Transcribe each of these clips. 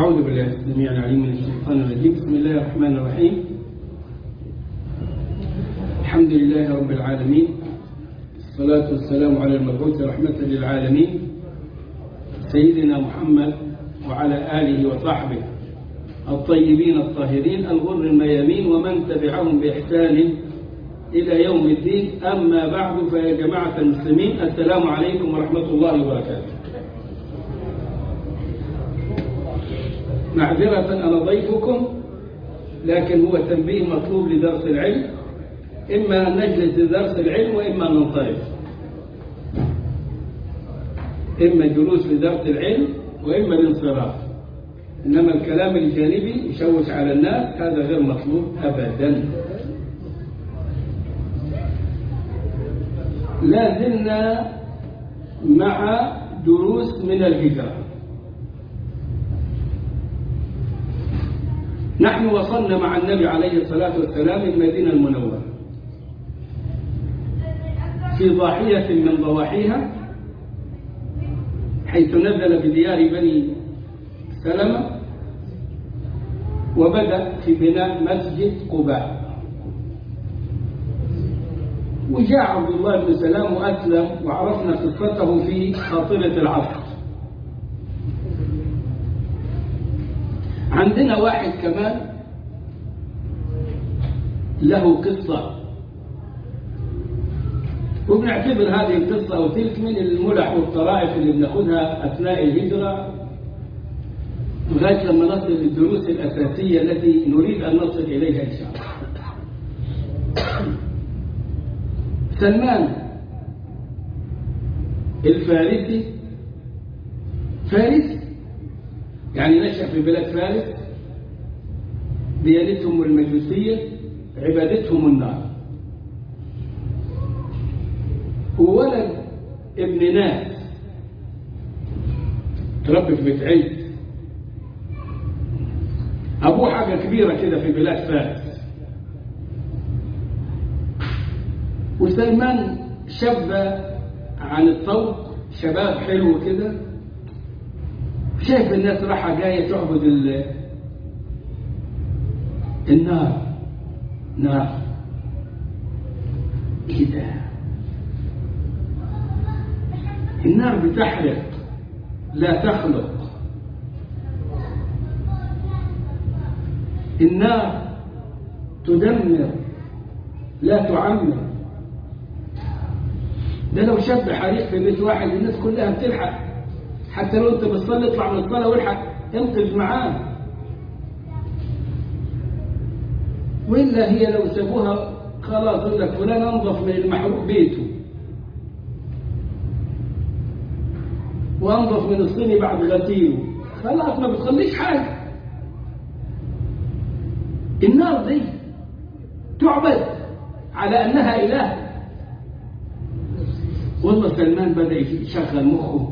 أعوذ بالله السميع العليم من الشيطان الرجيم بسم الله الرحمن الرحيم الحمد لله رب العالمين الصلاة والسلام على المبعوث رحمة للعالمين سيدنا محمد وعلى آله وصحبه الطيبين الطاهرين الغر الميامين ومن تبعهم بإحسان إلى يوم الدين أما بعد فيا جماعة المسلمين السلام عليكم ورحمة الله وبركاته معذرة أنا ضيفكم لكن هو تنبيه مطلوب لدرس العلم إما أن نجلس لدرس العلم وإما أن ننصرف إما جلوس لدرس العلم وإما الانصراف إنما الكلام الجانبي يشوش على الناس هذا غير مطلوب أبدا لا زلنا مع دروس من الهجرة نحن وصلنا مع النبي عليه الصلاة والسلام المدينة المنورة في ضاحية من ضواحيها حيث نزل بديار بني سلمة وبدأ في بناء مسجد قباء وجاء عبد الله بن سلام وأسلم وعرفنا قصته في خاطرة العصر عندنا واحد كمان له قصة وبنعتبر هذه القصة أو تلك من الملح والطرائف اللي بناخذها أثناء الهجرة لغاية لما نصل للدروس الأساسية التي نريد أن نصل إليها إن شاء الله سلمان الفارسي فارس يعني نشأ في بلاد فارس ديانتهم المجوسية عبادتهم النار وولد ابن ناس تربي في بيت عيد أبوه حاجة كبيرة كده في بلاد فارس وسلمان شاب عن الطوق شباب حلو كده شايف الناس راحة جاية تعبد النار نار ايه ده النار بتحرق لا تخلق النار تدمر لا تعمر ده لو شاب حريق في بيت واحد الناس كلها بتلحق حتى لو انت بتصلي اطلع من الصلاه والحق انقذ معاه والا هي لو سابوها خلاص يقول لك فلان انظف من المحروق بيته وانظف من الصيني بعد غسيله خلاص ما بتخليش حاجه النار دي تعبد على انها اله والله سلمان بدا يشغل مخه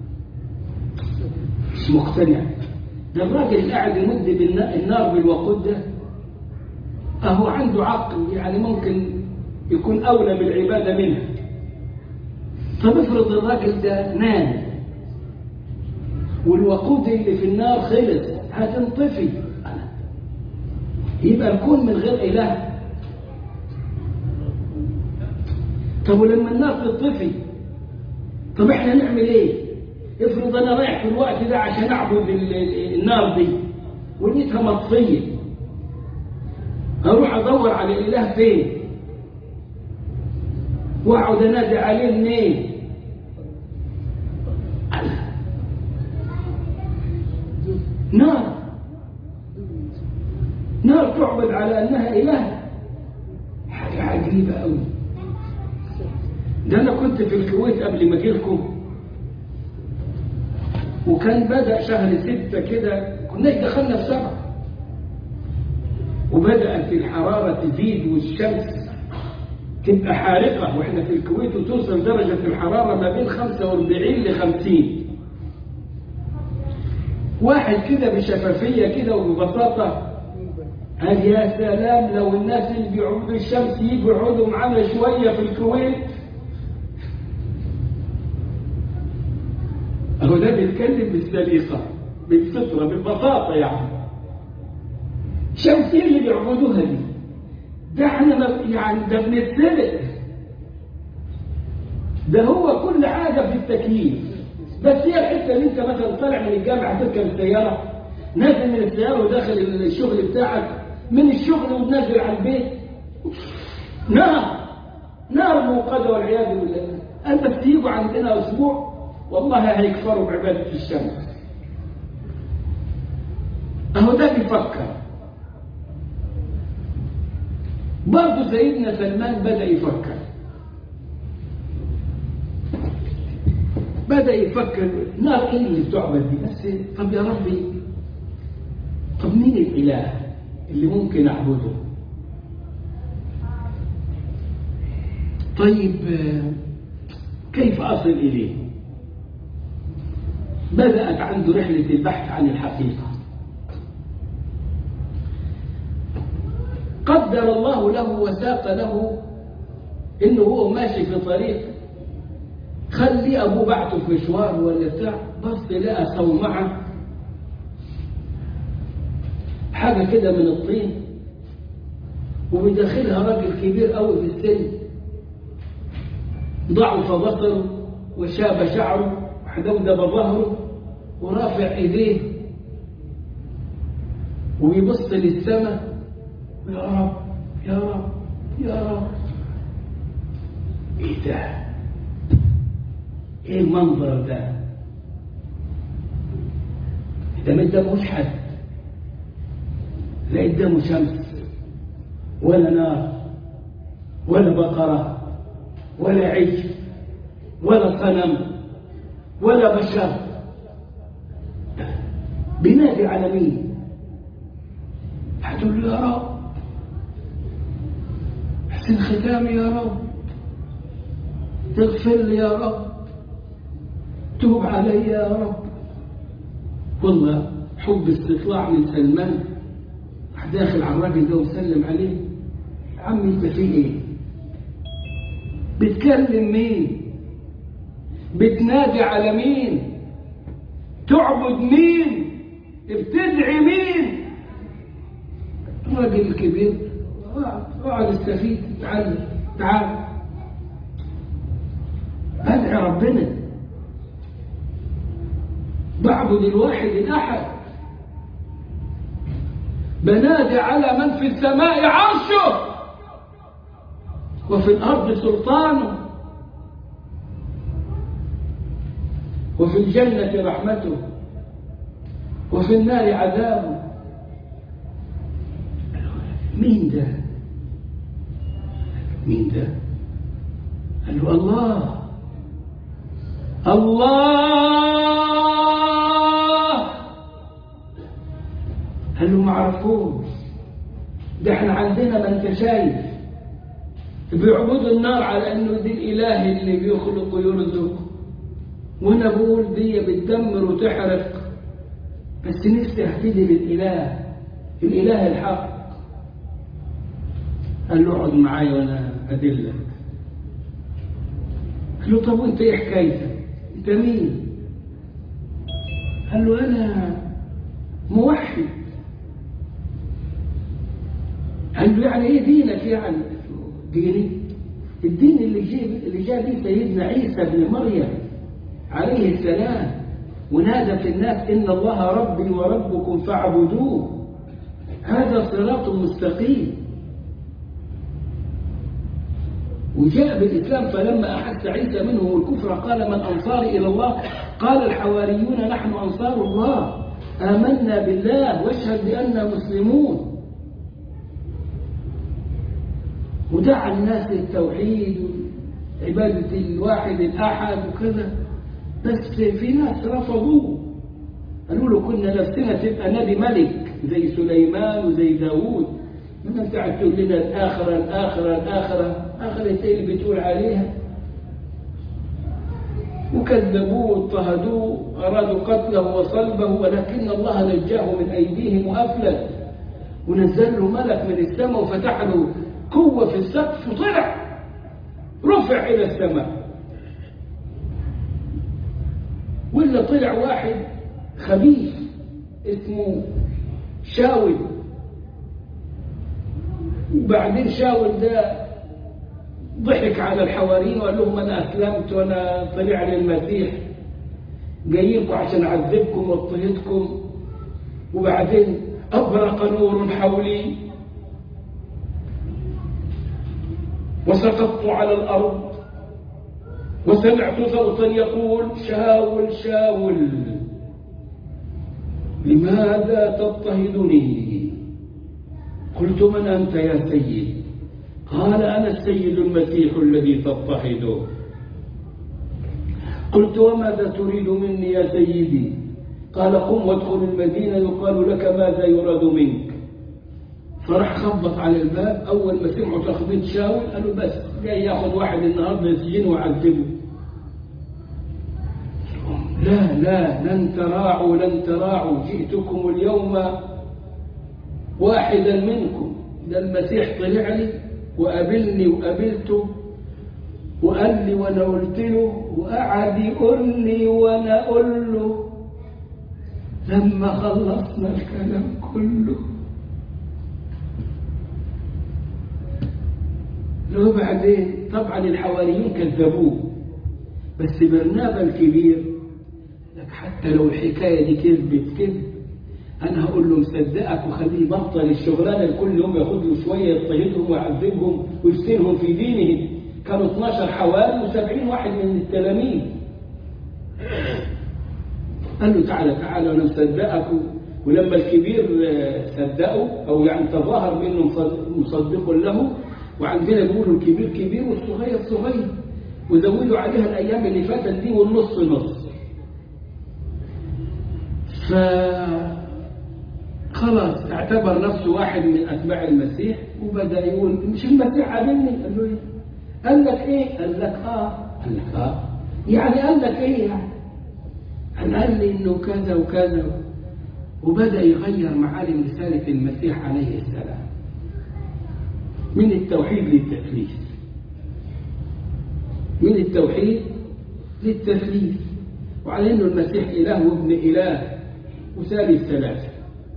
مش مقتنع ده الراجل اللي قاعد يمد النار بالوقود ده اهو عنده عقل يعني ممكن يكون اولى بالعباده منها طب افرض الراجل ده نام والوقود اللي في النار خلص هتنطفي يبقى الكون من غير اله طب ولما النار تطفي طب احنا نعمل ايه افرض انا رايح في الوقت ده عشان اعبد النار دي ولقيتها مطفيه اروح ادور على الاله فين واقعد انادي عليه منين نار نار تعبد على انها اله حاجه عجيبه قوي ده انا كنت في الكويت قبل ما اجي لكم وكان بدأ شهر ستة كده كناش دخلنا في سبعة وبدأت الحرارة تزيد والشمس تبقى حارقة واحنا في الكويت وتوصل درجة الحرارة ما بين 45 ل 50 واحد كده بشفافية كده وببساطة قال يا سلام لو الناس اللي بيعبدوا الشمس يجوا يقعدوا معانا شوية في الكويت هو ده بيتكلم بالسليقة بالفطرة بالبساطة يعني شايفين اللي بيعبدوها دي ده احنا ما- يعني ده بنتسلق ده هو كل حاجة في التكييف بس هي الحتة اللي انت مثلا طالع من الجامعة هتركب السيارة نازل من السيارة وداخل الشغل بتاعك من الشغل ونازل على البيت نار نار موقدة والعياذ بالله قال بس يجوا عندنا أسبوع والله هيكفروا بعبادة الشمس أهو ده بيفكر برضه سيدنا سلمان بدأ يفكر بدأ يفكر نار ايه اللي بتعبد دي بس طب يا ربي طب مين الإله اللي ممكن أعبده طيب آه، كيف أصل إليه بدأت عنده رحلة البحث عن الحقيقة قدر الله له وساق له انه هو ماشي في طريق خلي ابوه بعته في مشوار ولا بتاع بص لقى صومعه حاجه كده من الطين وبداخلها راجل كبير قوي في السن ضعف بصره وشاب شعره وحدودب ظهره ورافع ايديه ويبص للسماء يا رب يا رب يا رب ايه ده ايه المنظر ده ده مش ده مش حد لا قدامه شمس ولا نار ولا بقرة ولا عيش ولا صنم ولا بشر بينادي على مين هتقول له يا رب احسن ختامي يا رب تغفر لي يا رب توب علي يا رب والله حب استطلاع من سلمان راح داخل على الراجل ده وسلم عليه يا عم انت في ايه بتكلم مين بتنادي على مين تعبد مين بتدعي مين الراجل الكبير اقعد اقعد استفيد تعال تعال ادعي ربنا بعبد الواحد الاحد بنادي على من في السماء عرشه وفي الارض سلطانه وفي الجنه رحمته وفي النار عذابه مين ده مين ده قال له الله الله قال له ما عرفوش ده احنا عندنا ما انت شايف بيعبدوا النار على انه دي الاله اللي بيخلق ويرزق وانا بقول دي بتدمر وتحرق بس نفسي اهتدي للاله الاله الحق قال له اقعد معايا وانا ادلك قال له طب وانت ايه حكايتك انت مين قال له انا موحد قال له يعني ايه دينك يعني ديني الدين اللي جاء اللي جاء به سيدنا عيسى بن مريم عليه السلام ونادى في الناس ان الله ربي وربكم فاعبدوه هذا صراط مستقيم وجاء بالإسلام فلما أحس عيسى منهم الكفر قال من أنصاري إلى الله قال الحواريون نحن أنصار الله آمنا بالله واشهد بأننا مسلمون ودعا الناس للتوحيد عبادة الواحد الأحد وكذا بس في ناس رفضوه قالوا له كنا نفسنا تبقى نبي ملك زي سليمان وزي داوود من انت قاعد تقول لنا الآخرة الآخرة الآخرة آخرة ايه اللي بتقول عليها وكذبوه واضطهدوه أرادوا قتله وصلبه ولكن الله نجاه من أيديهم وأفلت ونزل له ملك من السماء وفتح له قوة في السقف وطلع رفع إلى السماء ولا طلع واحد خبيث اسمه شاول وبعدين شاول ده ضحك على الحواريين وقال لهم انا اسلمت وانا طلع للمسيح جايلكم عشان اعذبكم واضطهدكم وبعدين ابرق نور حولي وسقطت على الارض وسمعت صوتا يقول شاول شاول لماذا تضطهدني قلت من انت يا سيد قال انا السيد المسيح الذي تضطهده قلت وماذا تريد مني يا سيدي قال قم وادخل المدينة يقال لك ماذا يراد منك فراح خبط على الباب أول ما سمعوا تخبيط شاول قالوا بس جاي ياخذ واحد النهارده يسجنه ويعذبه لا لا لن تراعوا لن تراعوا جئتكم اليوم واحدا منكم ده المسيح طلع لي وقابلني وقابلته وقال لي وانا قلت له وقعد يقول لي وانا اقول له لما خلصنا الكلام كله لو بعدين طبعا الحواريين كذبوه بس برنابا الكبير لك حتى لو الحكايه دي كذبت كذب انا هقول له مصدقك وخليه يبطل الشغلانه اللي كل يوم ياخد له شويه يضطهدهم ويعذبهم ويفتنهم في دينهم كانوا 12 حواري و70 واحد من التلاميذ قال له تعالى تعالى انا مصدقك ولما الكبير صدقه او يعني تظاهر منه مصدق له وعندنا بيقولوا الكبير كبير والصغير صغير وزودوا عليها الايام اللي فاتت دي والنص نص ف خلاص اعتبر نفسه واحد من اتباع المسيح وبدا يقول مش المسيح قابلني قال له ايه قال لك ايه قال لك اه قال لك اه يعني قال لك ايه يعني قال قال لي انه كذا وكذا وبدا يغير معالم رساله المسيح عليه السلام من التوحيد للتثليث من التوحيد للتثليث وعلى انه المسيح اله وابن اله وثالث ثلاثه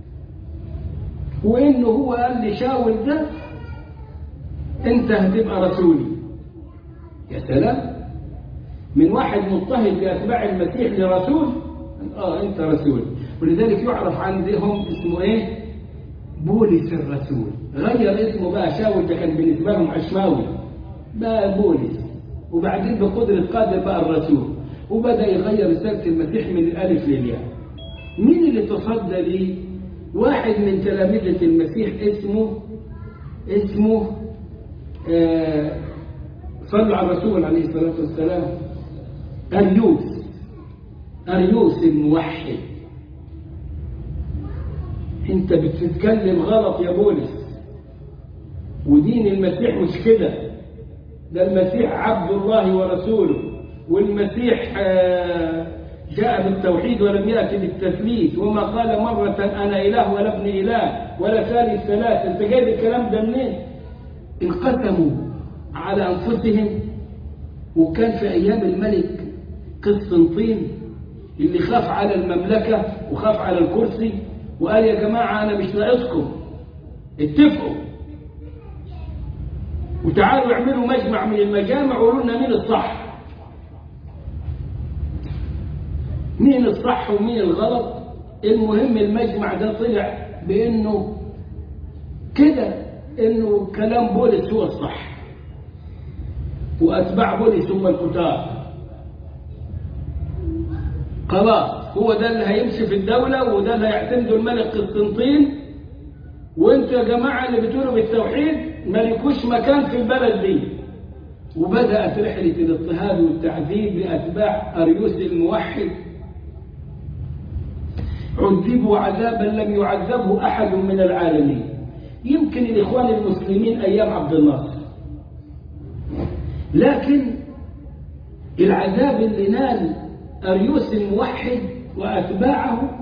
وانه هو قال لشاول ده انت هتبقى رسولي يا سلام من واحد مضطهد لاتباع المسيح لرسول اه انت رسول ولذلك يعرف عندهم اسمه ايه بولس الرسول غير اسمه بقى شاول ده كان بالنسبه لهم عشماوي بقى بولس وبعدين بقدرة قادر بقى الرسول وبدأ يغير رسالة المسيح من الألف للياء مين اللي تصدى ليه واحد من تلامذة المسيح اسمه اسمه آه صلوا على الرسول عليه الصلاة والسلام أريوس أريوس الموحد انت بتتكلم غلط يا بولس ودين المسيح مش كده ده المسيح عبد الله ورسوله والمسيح جاء بالتوحيد ولم يأتي بالتثليث وما قال مرة أنا إله ولا ابن إله ولا ثالث ثلاث أنت جايب الكلام ده منين؟ انقسموا على أنفسهم وكان في أيام الملك قسطنطين اللي خاف على المملكة وخاف على الكرسي وقال يا جماعة أنا مش ناقصكم اتفقوا وتعالوا اعملوا مجمع من المجامع وقولوا لنا مين الصح مين الصح ومين الغلط المهم المجمع ده طلع بانه كده انه كلام بولس هو الصح واتباع بولس هم الكتاب خلاص هو ده اللي هيمشي في الدولة وده اللي هيعتمده الملك قسطنطين وانتوا يا جماعة اللي بتقولوا بالتوحيد ملكوش مكان في البلد دي وبدأت رحلة الاضطهاد والتعذيب لأتباع أريوس الموحد عذبوا عذابا لم يعذبه أحد من العالمين يمكن الإخوان المسلمين أيام عبد الناصر لكن العذاب اللي نال أريوس الموحد وأتباعه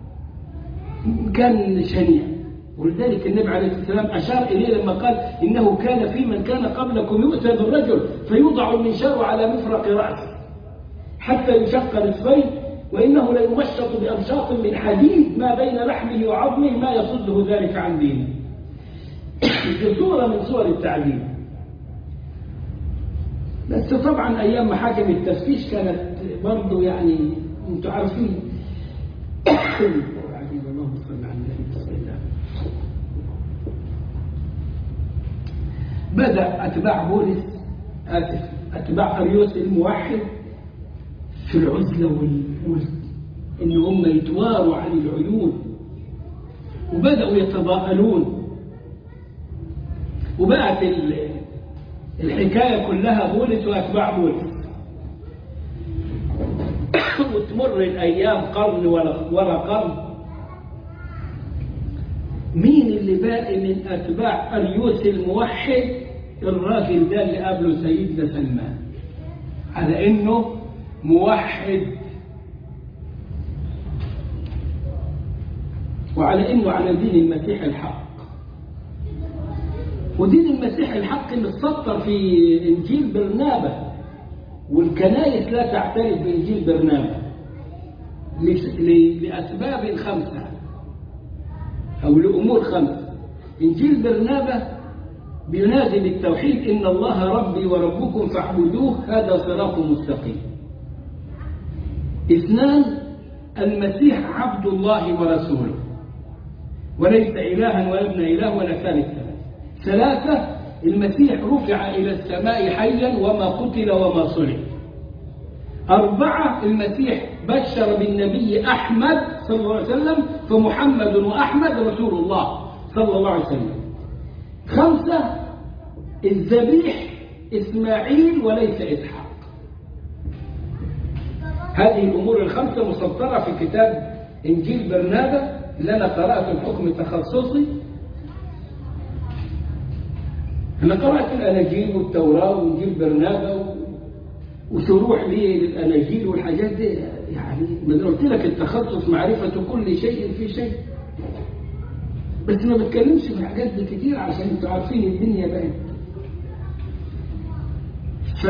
كان شنيع ولذلك النبي عليه الصلاة والسلام أشار إليه لما قال إنه كان في من كان قبلكم يؤتى بالرجل فيوضع المنشار على مفرق رأسه حتى يشق نصفين وإنه ليمشط بأمشاط من حديد ما بين لحمه وعظمه ما يصده ذلك عن دينه دي صورة من صور التعذيب بس طبعا أيام محاكم التفتيش كانت برضه يعني أنتم عارفين عجيب اللهم صل على النبي بسم الله بدأ أتباع بولس آسف أتباع أريوس الموحد في العزلة والملك إن هم يتواروا عن العيون وبدأوا يتضاءلون وبقت الحكاية كلها بولس وأتباع بولس وتمر الأيام قرن ورا قرن مين اللي باقي من أتباع أريوس الموحد الراجل ده اللي قابله سيدنا سلمان على إنه موحد وعلى إنه على دين المسيح الحق ودين المسيح الحق متسطر في إنجيل برنابة والكنائس لا تعترف بإنجيل برنابة لأسباب خمسة أو لأمور خمسة إنجيل برنابة بينادي بالتوحيد إن الله ربي وربكم فاعبدوه هذا صراط مستقيم اثنان المسيح عبد الله ورسوله وليس إلها ولا ابن إله ولا ثالث ثلاثة ثلاثة المسيح رفع إلى السماء حيا وما قتل وما صلب أربعة المسيح بشر بالنبي أحمد صلى الله عليه وسلم فمحمد وأحمد رسول الله صلى الله عليه وسلم خمسة الذبيح إسماعيل وليس إسحاق هذه الأمور الخمسة مسطرة في كتاب إنجيل برنابة اللي أنا قرأت الحكم التخصصي أنا قرأت الأناجيل والتوراة وإنجيل برنابة وشروح لي للأناجيل والحاجات دي يعني ما قلت لك التخصص معرفة كل شيء في شيء بس ما بتكلمش في الحاجات دي كتير عشان انتوا عارفين الدنيا بقت ف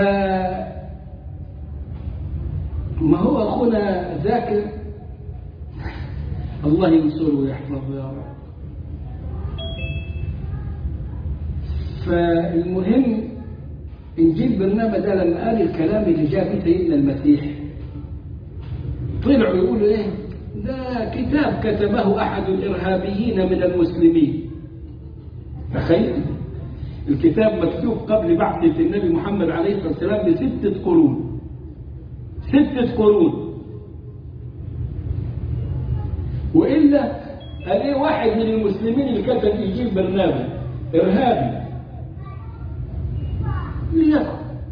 ما هو اخونا ذاكر الله ينصره ويحفظه يا رب فالمهم انجيل برنامج ده لما قال الكلام اللي جاء فيه سيدنا المسيح طلعوا يقولوا ايه ده كتاب كتبه أحد الإرهابيين من المسلمين تخيل الكتاب مكتوب قبل بعثة النبي محمد عليه الصلاة والسلام بستة قرون ستة قرون وإلا قال إيه واحد من المسلمين اللي كتب إنجيل برنامج إرهابي ليكن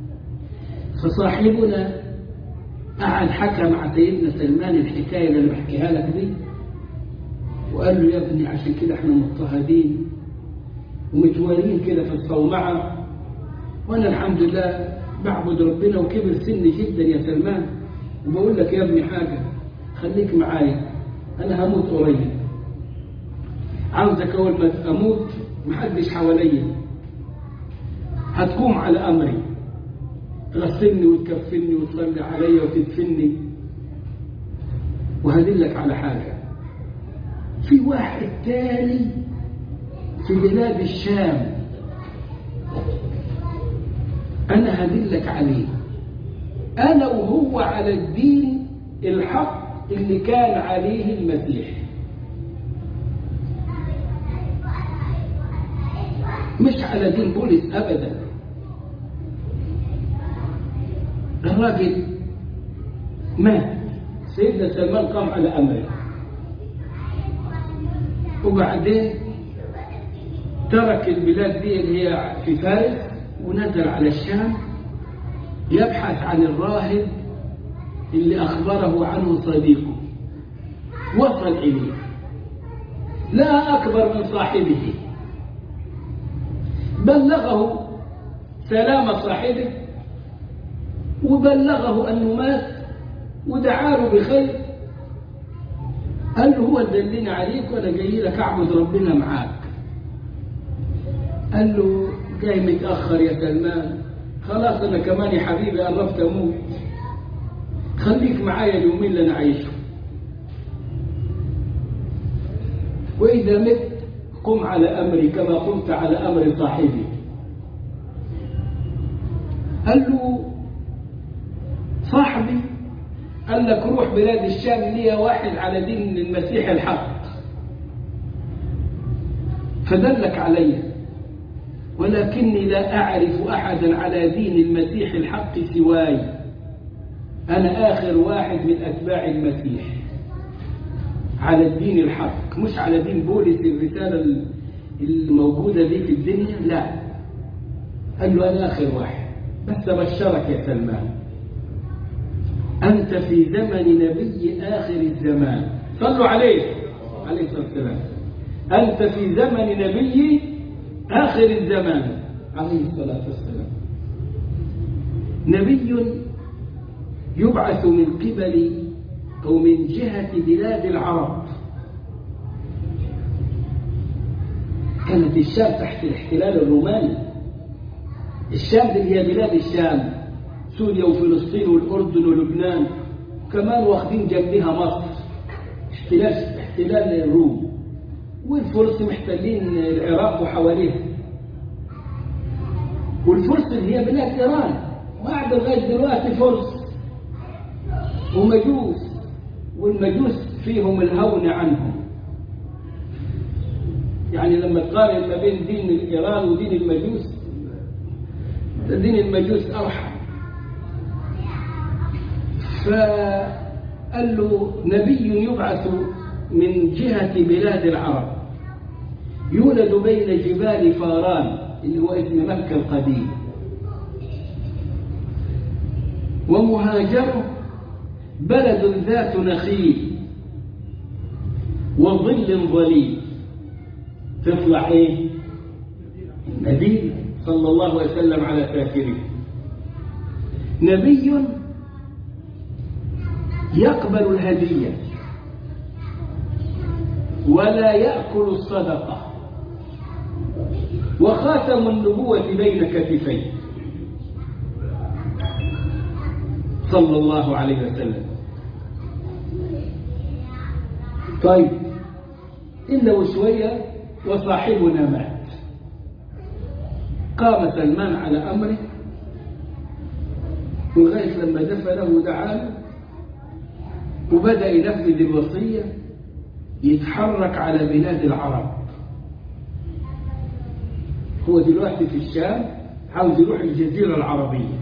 فصاحبنا قعد حكى مع سيدنا سلمان الحكاية اللي أنا بحكيها لك دي وقال له يا ابني عشان كده احنا مضطهدين ومتوالين كده في الصومعة وأنا الحمد لله بعبد ربنا وكبر سني جدا يا سلمان وبقول لك يا ابني حاجة خليك معايا أنا هموت قريب عاوزك أول ما أموت محدش حواليا هتقوم على أمري تغسلني وتكفني وتصلي عليا وتدفني وهدلك على حاجة في واحد تاني في بلاد الشام أنا هدلك عليه أنا وهو على الدين الحق اللي كان عليه المسيح مش على دين بولس أبدا الراجل مات سيدنا سلمان قام على أمره وبعدين ترك البلاد دي اللي هي في فارس ونزل على الشام يبحث عن الراهب اللي أخبره عنه صديقه وصل إليه لا أكبر من صاحبه بلغه سلام صاحبه وبلغه أنه مات ودعا له بخير قال له هو دلني عليك وأنا جاي لك أعبد ربنا معاك قال له جاي متأخر يا سلمان خلاص أنا كمان يا حبيبي قربت أموت خليك معايا اليومين اللي انا عايشهم واذا مت قم على امري كما قمت على امر صاحبي قال له صاحبي قال لك روح بلاد الشام ليا واحد على دين المسيح الحق فدلك علي ولكني لا أعرف أحدا على دين المسيح الحق سواي أنا آخر واحد من أتباع المسيح على الدين الحق مش على دين بولس الرسالة الموجودة دي في الدنيا لا قال له أنا آخر واحد بس أبشرك يا سلمان أنت في زمن نبي آخر الزمان صلوا عليه عليه الصلاة والسلام أنت في زمن نبي آخر الزمان عليه الصلاة والسلام نبي يبعث من قبل أو من جهة بلاد العرب كانت الشام تحت الاحتلال الروماني الشام دي هي بلاد الشام سوريا وفلسطين والأردن ولبنان كمان واخدين جنبها مصر احتلال احتلال الروم والفرس محتلين العراق وحواليها والفرس اللي هي بلاد إيران وقاعدة لغاية دلوقتي فرس ومجوس والمجوس فيهم الهون عنهم يعني لما تقارن ما بين دين إيران ودين المجوس دين المجوس أرحم فقال له نبي يبعث من جهة بلاد العرب يولد بين جبال فاران اللي هو اسم مكة القديم ومهاجره بلد ذات نخيل وظل ظليل تطلع ايه نبي صلى الله عليه وسلم على ساكنه نبي يقبل الهدية ولا يأكل الصدقة وخاتم النبوة بين كتفيه صلى الله عليه وسلم طيب إلا وشوية وصاحبنا مات قام سلمان على أمره ولغاية لما دفنه دعاه وبدأ ينفذ الوصية يتحرك على بلاد العرب هو دلوقتي في الشام عاوز يروح الجزيرة العربية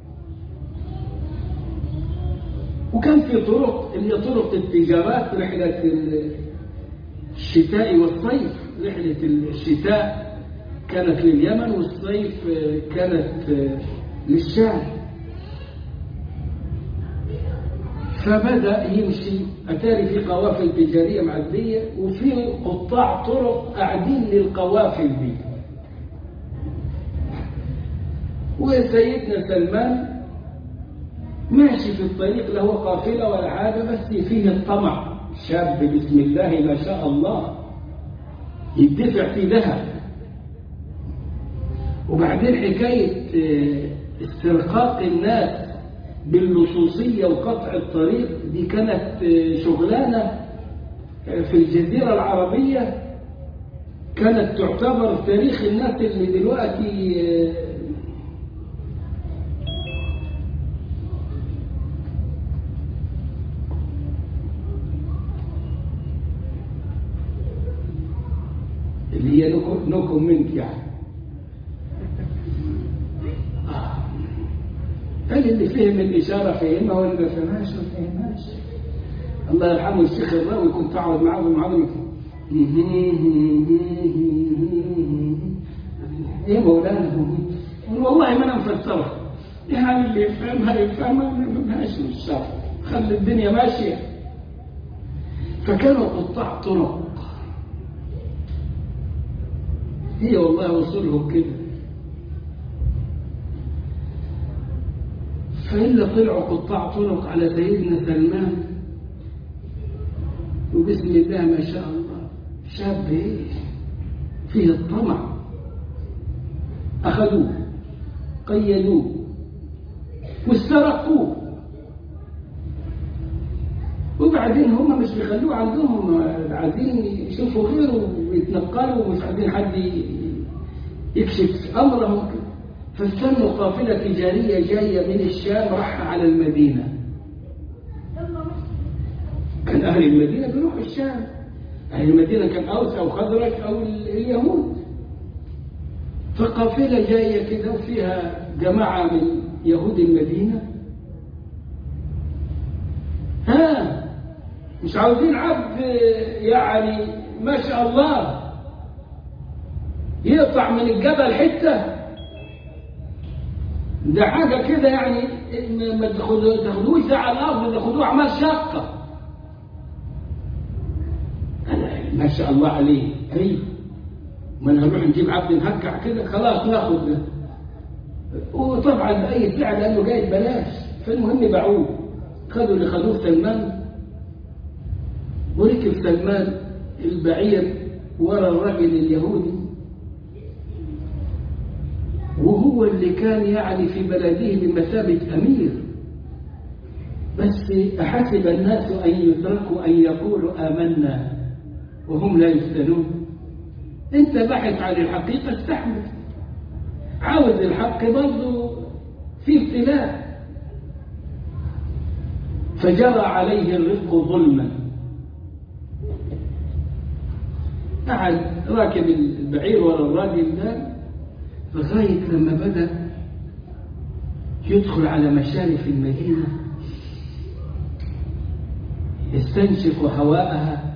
وكان في طرق اللي هي طرق التجارات رحلة الشتاء والصيف رحلة الشتاء كانت لليمن والصيف كانت للشام فبدأ يمشي أتاري في قوافل تجارية معدية وفي قطاع طرق قاعدين للقوافل دي وسيدنا سلمان ماشي في الطريق لا هو قافلة ولا حاجة بس فيه الطمع شاب بسم الله ما شاء الله يدفع في ذهب وبعدين حكاية استرقاق الناس باللصوصية وقطع الطريق دي كانت شغلانة في الجزيرة العربية كانت تعتبر تاريخ الناس اللي دلوقتي اللي هي نو كومنت يعني هل اللي فهم الإشارة فهمها ولا ما فهمهاش ما فهمهاش الله يرحمه الشيخ الراوي كنت أقعد معاه بالمعلم إيه مولانا والله ما أنا مفسرها يعني اللي يفهمها يفهمها ما فهمهاش الشر خلي الدنيا ماشية فكانوا قطاع طرق هي والله وصلهم كده فإلا طلعوا قطاع طرق على سيدنا سلمان وبسم الله ما شاء الله شاب ايه فيه الطمع أخذوه قيدوه واسترقوه وبعدين هم مش بيخلوه عندهم عايزين يشوفوا غيره ويتنقلوا ومش عايزين حد يكشف امرهم فاستنوا قافله تجاريه جايه من الشام راح على المدينه كان اهل المدينه بيروحوا الشام اهل المدينه كان اوس او خزرج او اليهود فقافله جايه كده وفيها جماعه من يهود المدينه ها مش عاوزين عبد يعني ما شاء الله يقطع من الجبل حته ده حاجه كده يعني ما تاخدوش على الارض تاخدوه اعمال شاقه ما شاء الله عليه اي ما نروح نجيب عبد نهكع كده خلاص ناخد ده وطبعا باي سعر لانه جاي ببلاش فالمهم باعوه خدوا اللي خدوه سلمان وركب سلمان البعير ورا الرجل اليهودي وهو اللي كان يعني في بلده بمثابة أمير بس أحسب الناس أن يتركوا أن يقولوا آمنا وهم لا يفتنون أنت بحث عن الحقيقة استحمل عاوز الحق برضه في ابتلاء فجرى عليه الرزق ظلما قعد راكب البعير ورا الراجل ده لغاية لما بدأ يدخل على مشارف المدينة يستنشق هواءها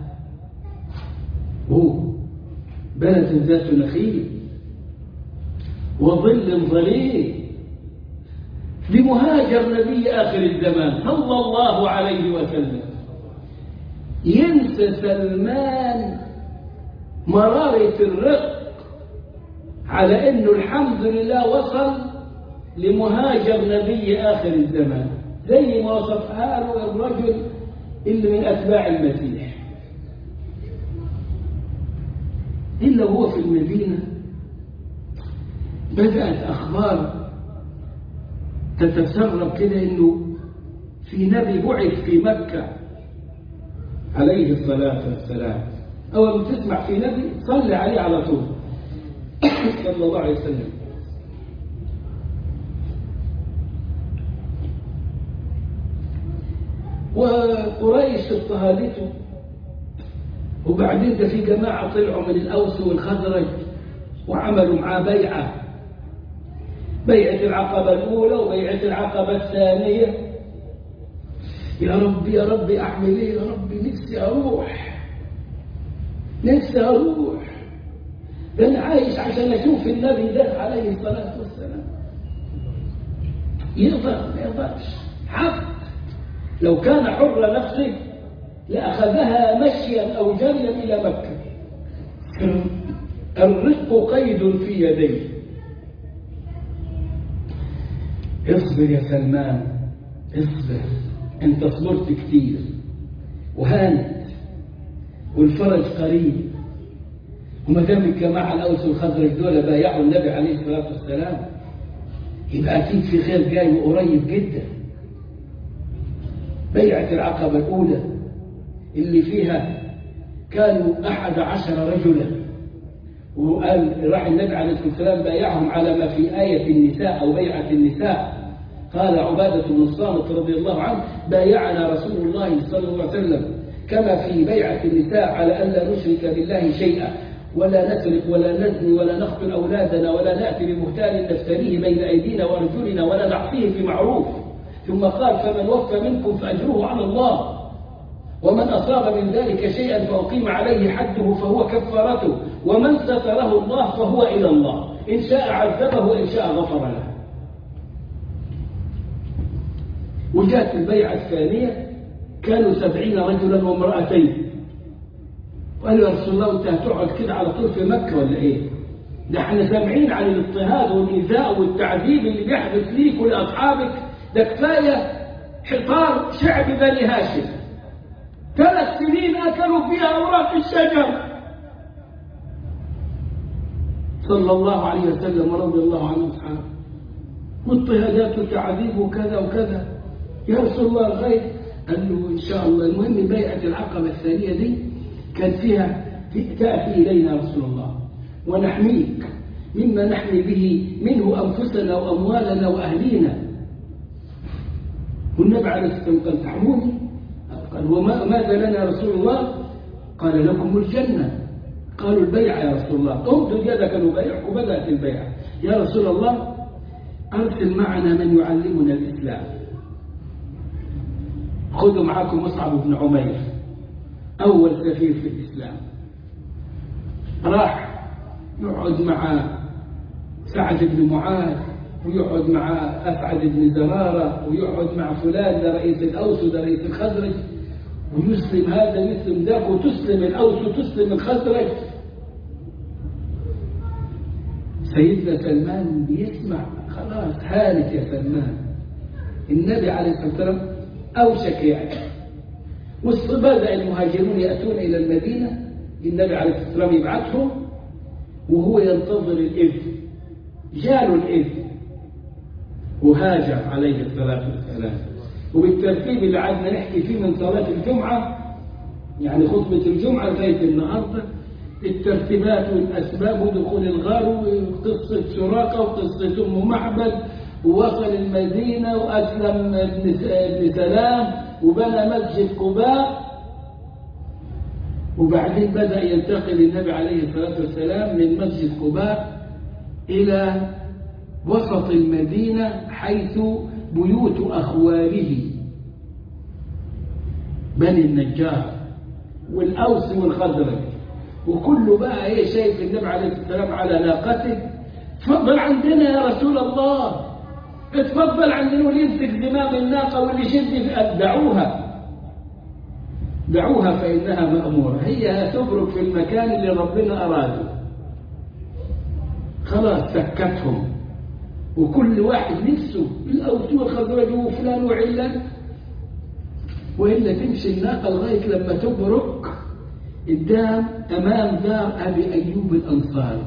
هو بلد ذات نخيل وظل ظليل لمهاجر نبي آخر الزمان صلى الله عليه وسلم ينسى سلمان مرارة الرق على انه الحمد لله وصل لمهاجر نبي اخر الزمان زي ما وصفها له الرجل اللي من اتباع المسيح الا هو في المدينه بدات اخبار تتسرب كده انه في نبي بعث في مكه عليه الصلاه والسلام اول ما تسمع في نبي صلي عليه على طول صلى الله عليه وسلم وقريش اضطهادته وبعدين ده في جماعة طلعوا من الأوس والخزرج وعملوا معاه بيعة بيعة العقبة الأولى وبيعة العقبة الثانية يا رب يا رب أعمل إيه يا رب نفسي أروح نفسي أروح ده أنا عايش عشان أشوف النبي ده عليه الصلاة والسلام يقدر ما يقدرش حق لو كان حر نفسه لأخذها مشيا أو جريا إلى مكة الرزق قيد في يديه اصبر يا سلمان اصبر انت صبرت كتير وهانت والفرج قريب وما دام الجماعه الاوس والخزرج دول بايعوا النبي عليه الصلاه والسلام يبقى اكيد في خير جاي وقريب جدا بيعه العقبه الاولى اللي فيها كانوا احد عشر رجلا وقال راح النبي عليه الصلاه والسلام بايعهم على ما في ايه النساء او بيعه النساء قال عبادة بن الصامت رضي الله عنه بايعنا رسول الله صلى الله عليه وسلم كما في بيعة النساء على أن لا نشرك بالله شيئا ولا نسرق ولا نزني ولا نقتل أولادنا ولا نأتي بمهتال نفتريه بين أيدينا وأرجلنا ولا نعصيه في معروف ثم قال فمن وفى منكم فأجره على الله ومن أصاب من ذلك شيئا فأقيم عليه حده فهو كفارته ومن ستره الله فهو إلى الله إن شاء عذبه وإن شاء غفر له وجاءت البيعة الثانية كانوا سبعين رجلا وامرأتين وقالوا يا رسول الله انت هتقعد كده على طول في مكة ولا ايه ده احنا سامعين عن الاضطهاد والإيذاء والتعذيب اللي بيحدث ليك ولأصحابك ده كفاية حصار شعب بني هاشم ثلاث سنين أكلوا فيها أوراق الشجر صلى الله عليه وسلم ورضي الله عنه أصحابه واضطهادات وتعذيب وكذا وكذا يا رسول الله لغاية قال له إن شاء الله المهم بيعة العقبة الثانية دي كان فيها تأتي إلينا رسول الله ونحميك مما نحمي به منه أنفسنا وأموالنا وأهلينا والنبي عليه الصلاة والسلام قال تحموني قال وما ماذا لنا رسول الله قال لكم الجنة قالوا البيع يا رسول الله امدد يدك نبايعك وبدأت البيعة يا رسول الله أرسل معنا من يعلمنا الإسلام خذوا معكم مصعب بن عمير أول سفير في الإسلام راح يقعد مع سعد بن معاذ ويقعد مع أسعد بن زرارة ويقعد مع فلان ده رئيس الأوس وده رئيس الخزرج ويسلم هذا يسلم ذاك وتسلم الأوس وتسلم الخزرج سيدنا سلمان بيسمع خلاص هانت يا سلمان النبي عليه الصلاة والسلام أوشك يعني بدأ المهاجرون يأتون إلى المدينة النبي عليه الصلاة والسلام يبعثهم وهو ينتظر الإذن جاله الإذن وهاجر عليه الصلاة والسلام وبالترتيب اللي عادنا نحكي فيه من صلاة الجمعة يعني خطبة الجمعة لغاية النهاردة الترتيبات والأسباب ودخول الغار وقصة سراقة وقصة أم معبد ووصل المدينة وأسلم ابن سلام وبنى مسجد قباء وبعدين بدأ ينتقل النبي عليه الصلاة والسلام من مسجد قباء إلى وسط المدينة حيث بيوت أخواله بني النجار والأوس والخزرج وكله بقى ايه شايف النبي عليه الصلاة والسلام على ناقته تفضل عندنا يا رسول الله اتفضل عندنا واللي يمسك زمام الناقة واللي يشد دعوها دعوها فإنها مأمورة هي هتبرك في المكان اللي ربنا أراده خلاص سكتهم وكل واحد نفسه الأوس والخزرج وفلان وعلان وإلا تمشي الناقة لغاية لما تبرك قدام أمام دار أبي أيوب الأنصاري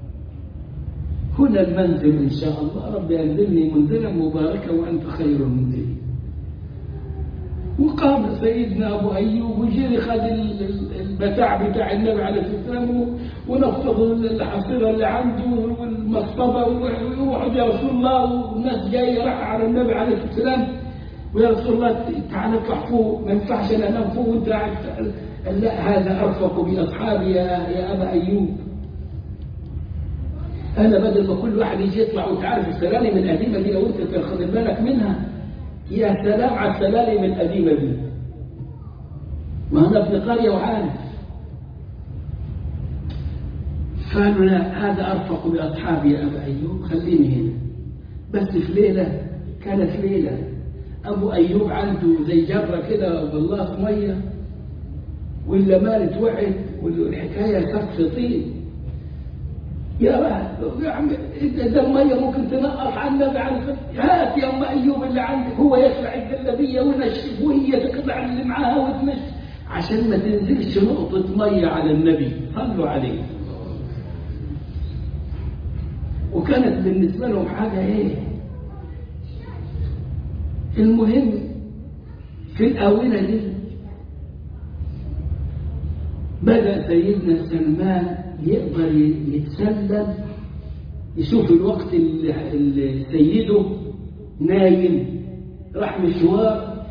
هنا المنزل إن شاء الله رب ينزلني منزلا مباركا وأنت خير المنزلين وقام سيدنا أبو أيوب وجري خد البتاع بتاع النبي عليه الصلاة والسلام ونفض الحصيرة اللي عنده والمصطبة ويوحد يا رسول الله والناس جاية راح على النبي عليه الصلاة والسلام ويا رسول الله تعالى اطلع فوق ما ينفعش انا انام فوق وانت قاعد لا هذا ارفق باصحابي يا يا ابا ايوب انا بدل ما كل واحد يجي يطلع وانت عارف السلالم القديمه دي لو انت تاخد بالك منها يا سلام على السلالم القديمه دي ما انا ابن قريه وعارف قالوا لا هذا ارفق باصحابي يا ابا ايوب خليني هنا بس في ليله كانت ليله ابو ايوب عنده زي جره كده بلاط ميه ولا مالت وعد والحكايه سقف طين يا يا عم ده الميه ممكن تنقص عن النبي عليه هات يا ام ايوب اللي عندك هو يشفع الجلابيه ونشف وهي تقطع اللي معاها وتمشي عشان ما تنزلش نقطه ميه على النبي صلوا عليه وكانت بالنسبه لهم حاجه ايه المهم في الآونة دي بدأ سيدنا سلمان يقدر يتسلم يشوف الوقت اللي سيده نايم راح مشوار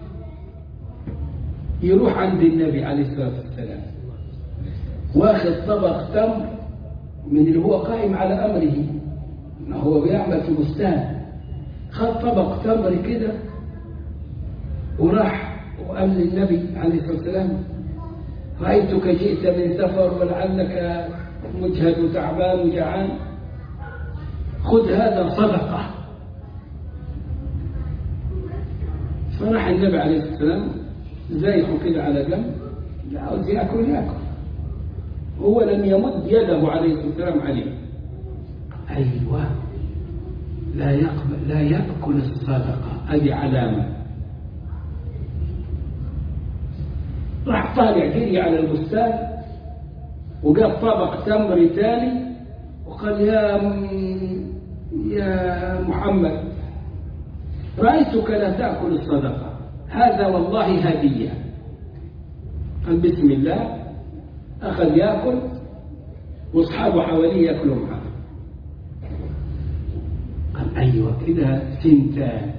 يروح عند النبي عليه الصلاة والسلام واخد طبق تمر من اللي هو قائم على أمره ما هو بيعمل في بستان خد طبق تمر كده وراح وقال للنبي عليه الصلاة والسلام رأيتك جئت من سفر ولعلك مجهد وتعبان وجعان خذ هذا صدقة فراح النبي عليه الصلاة والسلام زايحه كده على جنب لا عاوز ياكل ياكل هو لم يمد يده عليه الصلاة والسلام عليه أيوة لا يقبل لا يأكل الصدقة هذه علامة راح طالع جري على البستان وجاب طبق تمر تاني وقال يا يا محمد رأيتك لا تأكل الصدقة هذا والله هدية قال بسم الله أخذ يأكل واصحابه حواليه يأكلوا معه قال أيوة كده سنتان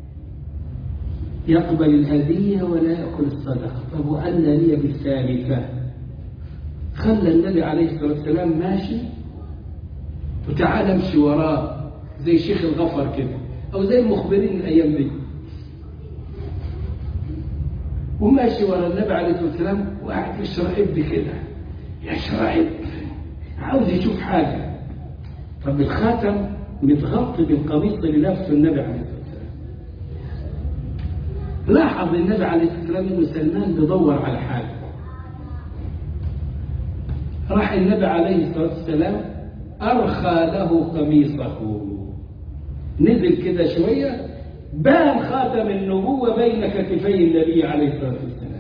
يقبل الهدية ولا يأكل الصدقة طب وأن لي بالثالثة خلى النبي عليه الصلاة والسلام ماشي وتعال امشي وراه زي شيخ الغفر كده أو زي المخبرين الأيام دي وماشي ورا النبي عليه الصلاة والسلام وقاعد يشرع ابني كده يشرع ابني عاوز يشوف حاجة طب الخاتم متغطي بالقميص اللي لابسه النبي عليه الصلاة والسلام لاحظ النبي عليه الصلاة والسلام انه سلمان بيدور على حاجة راح النبي عليه الصلاة والسلام أرخى له قميصه نزل كده شوية بان خاتم النبوة بين كتفي النبي عليه الصلاة والسلام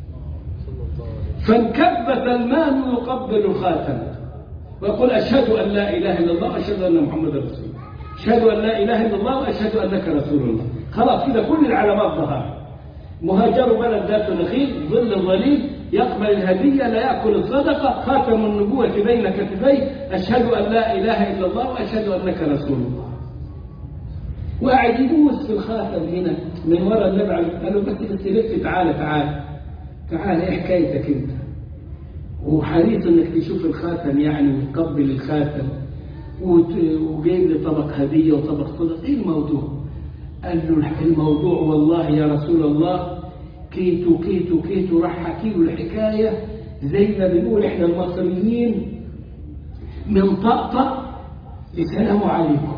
فانكب سلمان يقبل الخاتم ويقول أشهد أن لا إله إلا الله أشهد أن محمد رسول الله أشهد أن لا إله إلا الله وأشهد أنك رسول الله خلاص كده كل العلامات ظهرت مهاجر بلد ذات نخيل ظل ظليل يقبل الهدية لا يأكل الصدقة خاتم النبوة بين كتفيه أشهد أن لا إله إلا الله وأشهد أنك رسول الله وقاعد يبوس في الخاتم هنا من ورا النبي قال له بس بس لف تعالى تعالى تعالى ايه حكايتك انت وحريص انك تشوف الخاتم يعني وتقبل الخاتم وجايب لي طبق هديه وطبق صدق ايه الموضوع؟ قال له الموضوع والله يا رسول الله كيتو كيتو كيتو راح حكي له الحكايه زي ما بنقول احنا المصريين من طقطق لسلام عليكم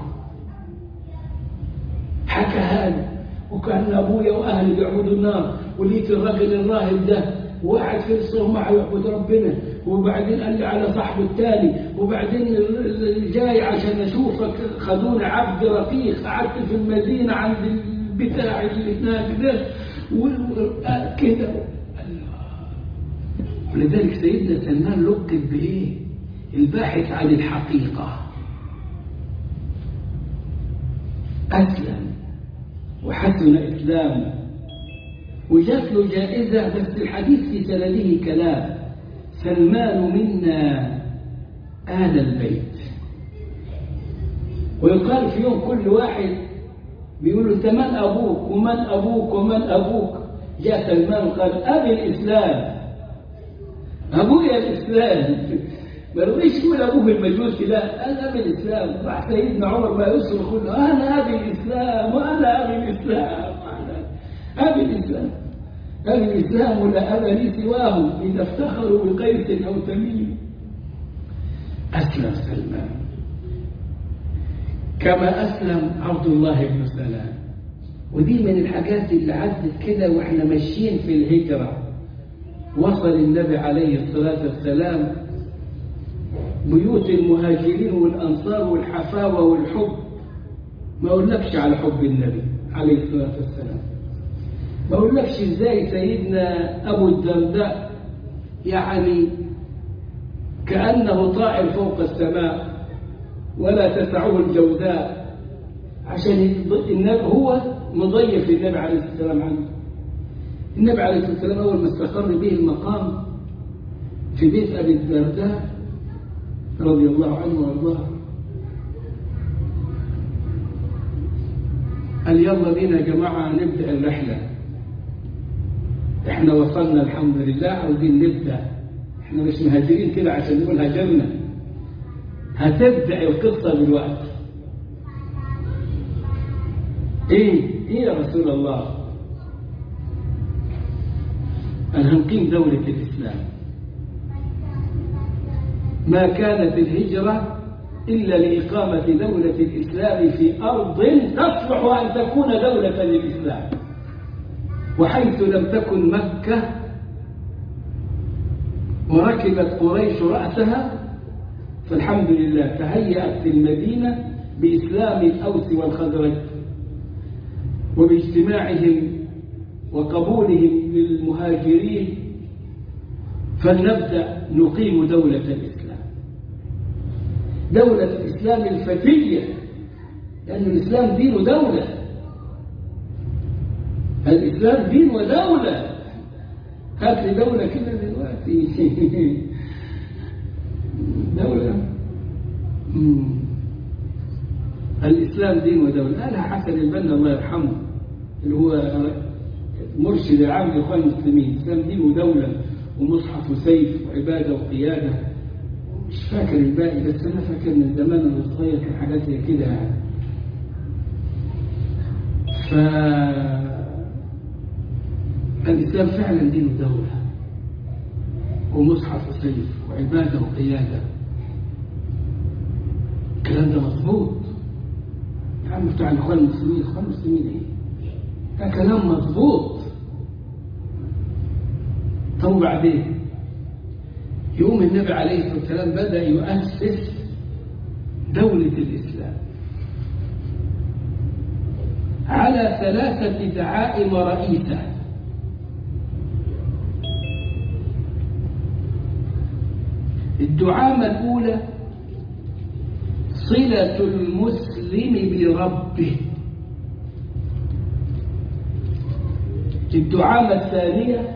حكى هذا وكان ابويا واهلي بيعبدوا النار ولقيت الراجل الراهب ده وقعد في الصوم معه يعبد ربنا وبعدين قال لي على صاحبه التاني وبعدين جاي عشان اشوفك خدوني عبد رقيق قعدت في المدينه عند البتاع اللي هناك ده كده ولذلك سيدنا سلمان لقب بايه؟ الباحث عن الحقيقه أسلم وحسن إسلامه وجات له جائزة بس الحديث في سنده كلام سلمان منا آل البيت ويقال في يوم كل واحد بيقول انت من أبوك ومن أبوك ومن أبوك جاء سلمان قال أبي الإسلام أبويا الإسلام ما رضيش يقول ابوه المجوسي لا انا ابي الاسلام راح سيدنا عمر ما يصرخ له انا ابي الاسلام وانا ابي الاسلام أنا ابي الاسلام ابي الاسلام ولا ابا لي سواه اذا افتخروا بقيس او تميم اسلم سلمان كما اسلم عبد الله بن سلام ودي من الحاجات اللي عدت كده واحنا ماشيين في الهجره وصل النبي عليه الصلاه والسلام بيوت المهاجرين والأنصار والحفاوة والحب ما أقولكش على حب النبي عليه الصلاة والسلام ما أقولكش إزاي سيدنا أبو الدرداء يعني كأنه طائر فوق السماء ولا تسعه الجوزاء عشان النبي هو مضيف النبي عليه الصلاة والسلام عنه النبي عليه الصلاة والسلام أول ما استقر به المقام في بيت أبي الدرداء رضي الله عنه وارضاه قال يلا بينا يا جماعة نبدأ الرحلة احنا وصلنا الحمد لله عاوزين نبدأ احنا مش مهاجرين كده عشان نقول هاجرنا هتبدأ القصة دلوقتي ايه ايه يا رسول الله أنا هنقيم دولة الإسلام ما كانت الهجرة إلا لإقامة دولة الإسلام في أرض تصلح أن تكون دولة للإسلام وحيث لم تكن مكة وركبت قريش رأسها فالحمد لله تهيأت المدينة بإسلام الأوس والخزرج وباجتماعهم وقبولهم للمهاجرين فلنبدأ نقيم دولة الإسلام دولة الإسلام الفتية لأن الإسلام دين دولة الإسلام دين ودولة هات لي دولة كده دلوقتي دولة مم. الإسلام دين ودولة قالها حسن البنا الله يرحمه اللي هو مرشد العام لإخوان المسلمين الإسلام دين ودولة ومصحف وسيف وعبادة وقيادة مش فاكر الباقي بس أنا فاكر من زمان أنا صغير كان حاجات زي كده يعني ف الإسلام فعلا دين ودولة ومصحف وسيف وعبادة وقيادة الكلام ده مظبوط يا عم بتاع الإخوان المسلمين الإخوان المسلمين إيه؟ ده كلام مظبوط طب وبعدين يوم النبي عليه الصلاة والسلام بدأ يؤسس دولة الإسلام على ثلاثة دعائم رئيسة الدعامة الأولى صلة المسلم بربه الدعامة الثانية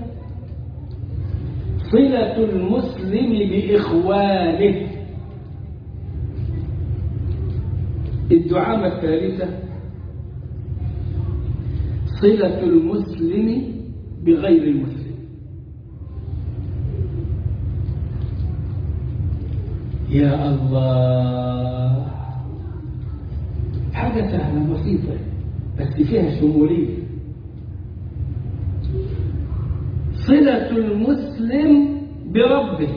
صلة المسلم بإخوانه الدعامة الثالثة صلة المسلم بغير المسلم يا الله حاجة سهلة بسيطة بس فيها شمولية صلة المسلم بربه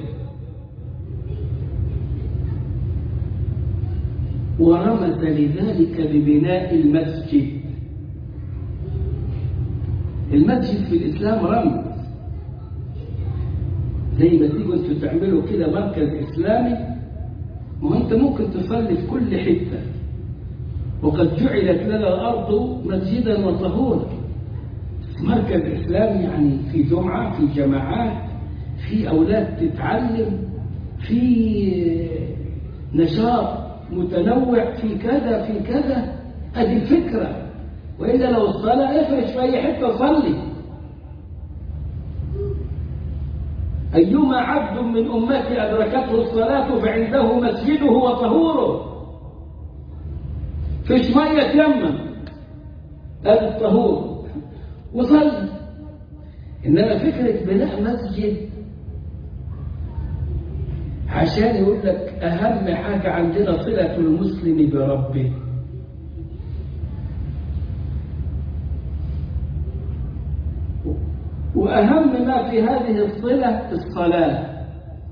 ورمز لذلك ببناء المسجد المسجد في الإسلام رمز زي ما تيجوا انتوا تعملوا كده مركز إسلامي ما انت ممكن تصلي في كل حتة وقد جعلت لنا الأرض مسجدا وطهورا مركز إسلامي يعني في جمعة في جماعات في أولاد تتعلم في نشاط متنوع في كذا في كذا هذه الفكرة وإلا لو الصلاة افرش في أي حتة صلي أيما عبد من أمتي أدركته الصلاة فعنده مسجده وطهوره فيش مية يمم هذا الطهور وصلي إنما فكرة بناء مسجد عشان يقول لك أهم حاجة عندنا صلة المسلم بربه وأهم ما في هذه الصلة الصلاة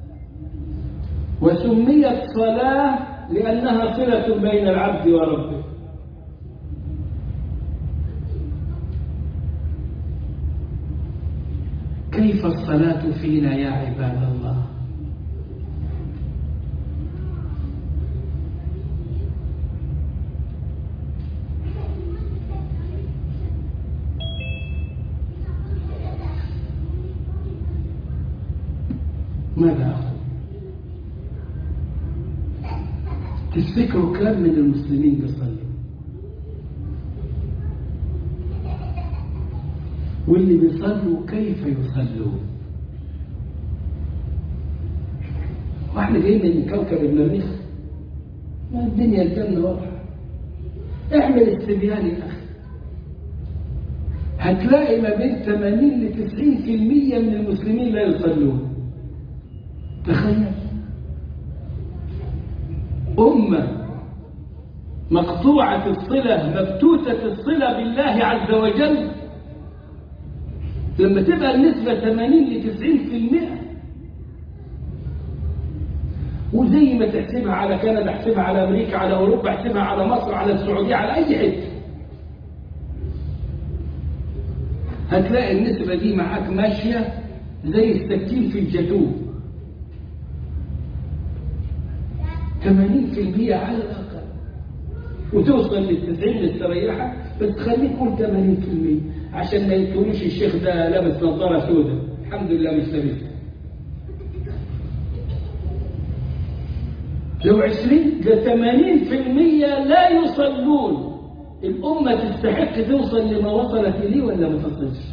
وسميت صلاة لأنها صلة بين العبد وربه كيف الصلاة فينا يا عباد الله ماذا أقول تفتكروا كم من المسلمين بيصلوا واللي بيصلوا كيف يصلون واحنا جايين من كوكب المريخ ما الدنيا الجنة واضحة اعمل استبيان يا أخي هتلاقي ما بين 80 ل 90% من المسلمين لا يصلون تخيل أمة مقطوعة الصلة مبتوتة الصلة بالله عز وجل لما تبقى النسبة 80 ل 90% وزي ما تحسبها على كندا احسبها على أمريكا على أوروبا احسبها على مصر على السعودية على أي حتة هتلاقي النسبة دي معاك ماشية زي السكين في الجاتوه 80% على الأقل وتوصل للتسعين مستريحة بس خليك قول 80% عشان ما يقولوش الشيخ ده لابس نظارة سوداء الحمد لله مش لابسها لو 20 ده 80% لا يصلون الأمة تستحق توصل لما وصلت إليه ولا ما تصلش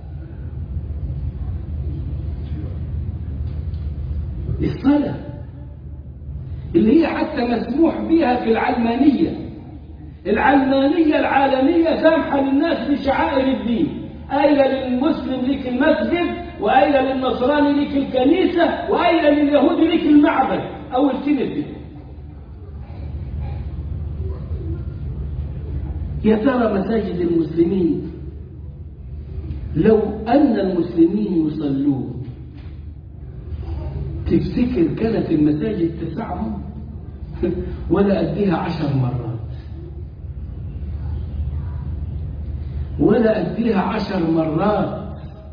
الصلاة اللي هي حتى مسموح بها في العلمانية العلمانية العالمية سامحة للناس بشعائر الدين قايلة للمسلم ليك المسجد وقايلة للنصراني ليك الكنيسة وقايلة لليهودي ليك المعبد أو الكنيسة يا ترى مساجد المسلمين لو أن المسلمين يصلون تفتكر كانت المساجد تسعهم ولا أديها عشر مرات ولا أديها عشر مرات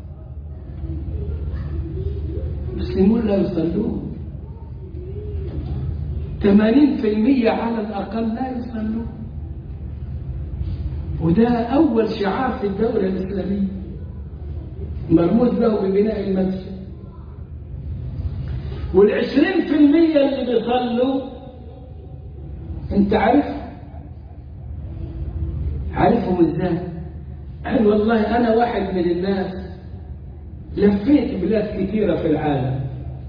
المسلمون لا يصلون ثمانين في المية على الأقل لا يصلون وده أول شعار في الدولة الإسلامية مرموز له ببناء المسجد والعشرين في المية اللي بيصلوا انت عارف عارفهم ازاي قال والله انا واحد من الناس لفيت بلاد كثيرة في العالم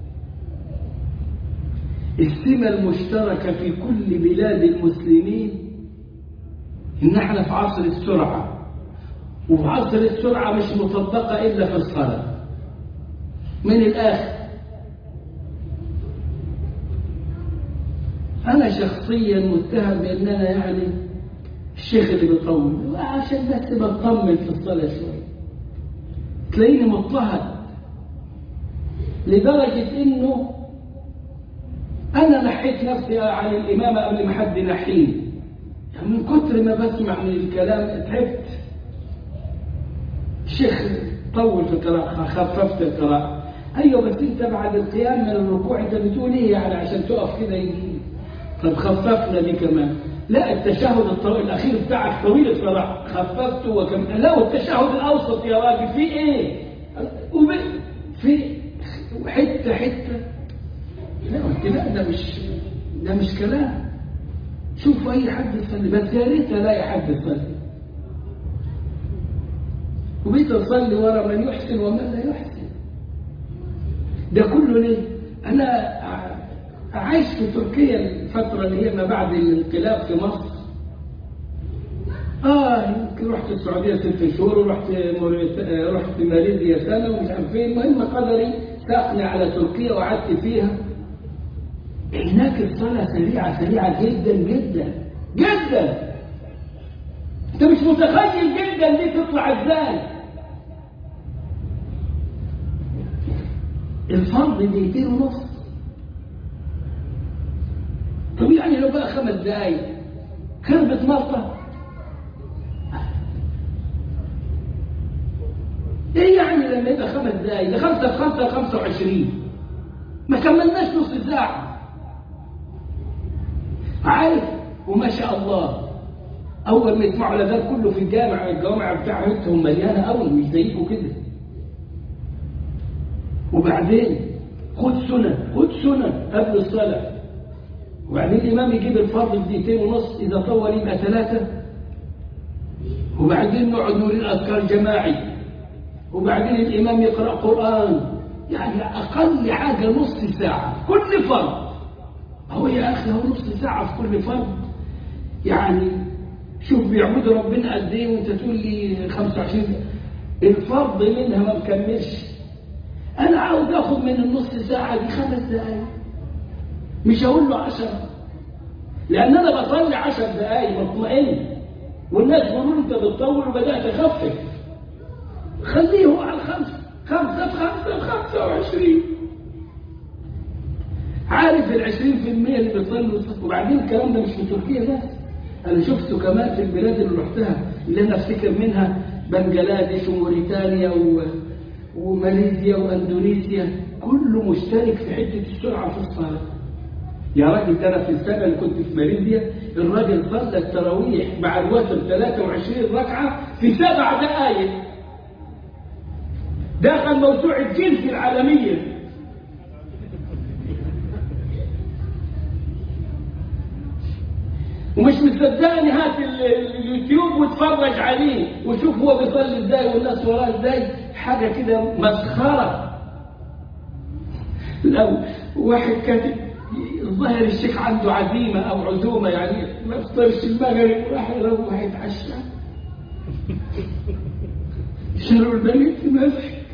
السمة المشتركة في كل بلاد المسلمين ان احنا في عصر السرعة وفي عصر السرعة مش مطبقة الا في الصلاة من الاخر أنا شخصيا متهم بأن أنا يعني الشيخ اللي بيطول عشان بس بطمن في الصلاة شوية تلاقيني مضطهد لدرجة إنه أنا نحيت نفسي عن الإمامة قبل ما حد ينحيني يعني من كتر ما بسمع من الكلام تعبت الشيخ طول في القراءة خففت القراءة أيوة بس أنت بعد القيام من الركوع أنت بتقول إيه يعني عشان تقف كده يجي طب خففنا دي كمان لا التشهد الطويل الأخير بتاعك طويل الصراحة خففته وكم لا والتشهد الأوسط يا راجل في إيه وب... في حتة حتة لا قلت لا ده مش ده مش كلام شوف أي حد يصلي بس يا ريت ألاقي حد يصلي وبيت أصلي ورا من يحسن ومن لا يحسن ده كله ليه؟ أنا عايش في تركيا الفترة اللي هي ما بعد الانقلاب في مصر اه يمكن رحت السعودية ست شهور ورحت موريت... رحت ماليزيا سنة ومش عارف فين المهم قدري ساقني على تركيا وقعدت فيها هناك الصلاة سريعة سريعة جدا جدا جدا انت مش متخيل جدا دي تطلع ازاي الفرض دقيقتين ونص طب يعني لو بقى خمس دقايق خربت مرة ايه يعني لما يبقى خمس دقايق ده خمسة في خمسة خمسة وعشرين ما كملناش نص ساعة عارف وما شاء الله أول ما يسمعوا الأذان كله في الجامع الجوامع بتاعتهم مليانة قوي مش زيكم كده وبعدين خد سنة خد سنة قبل الصلاة وبعدين الإمام يجيب الفرض في دقيقتين ونص إذا طول يبقى ثلاثة وبعدين نقعد نقول الأذكار جماعي وبعدين الإمام يقرأ قرآن يعني أقل حاجة نص ساعة كل فرض هو يا أخي هو نص ساعة في كل فرض يعني شوف بيعبدوا ربنا قد إيه وأنت تقول لي 25 الفرض منها ما مكملش أنا عاوز آخد من النص ساعة دي خمس دقايق مش هقول له عشرة لأن أنا بصلي عشر دقايق مطمئن والناس بيقولوا أنت بتطول وبدأت أخفف خليه هو على الخمسة خمسة في خمسة في خمسة وعشرين عارف العشرين في المية اللي بيصلوا وبعدين الكلام ده مش في تركيا بس أنا شفته كمان في البلاد اللي رحتها اللي أنا أفتكر منها بنجلاديش وموريتانيا و... وماليزيا وأندونيسيا كله مشترك في حتة السرعة في الصلاة يا راجل ده أنا في السنة اللي كنت في ماليزيا الراجل صلى التراويح مع الوتر 23 ركعة في سبع دقائق دخل موسوعة الجنس العالمية ومش مصدقني هات ال- ال- اليوتيوب واتفرج عليه وشوف هو بيصلي ازاي والناس وراه ازاي حاجه كده مسخره لو واحد كاتب الظاهر الشيخ عنده عزيمه او عزومه يعني ما يفطرش المغرب راح يروح يتعشى شروا البنات في مسح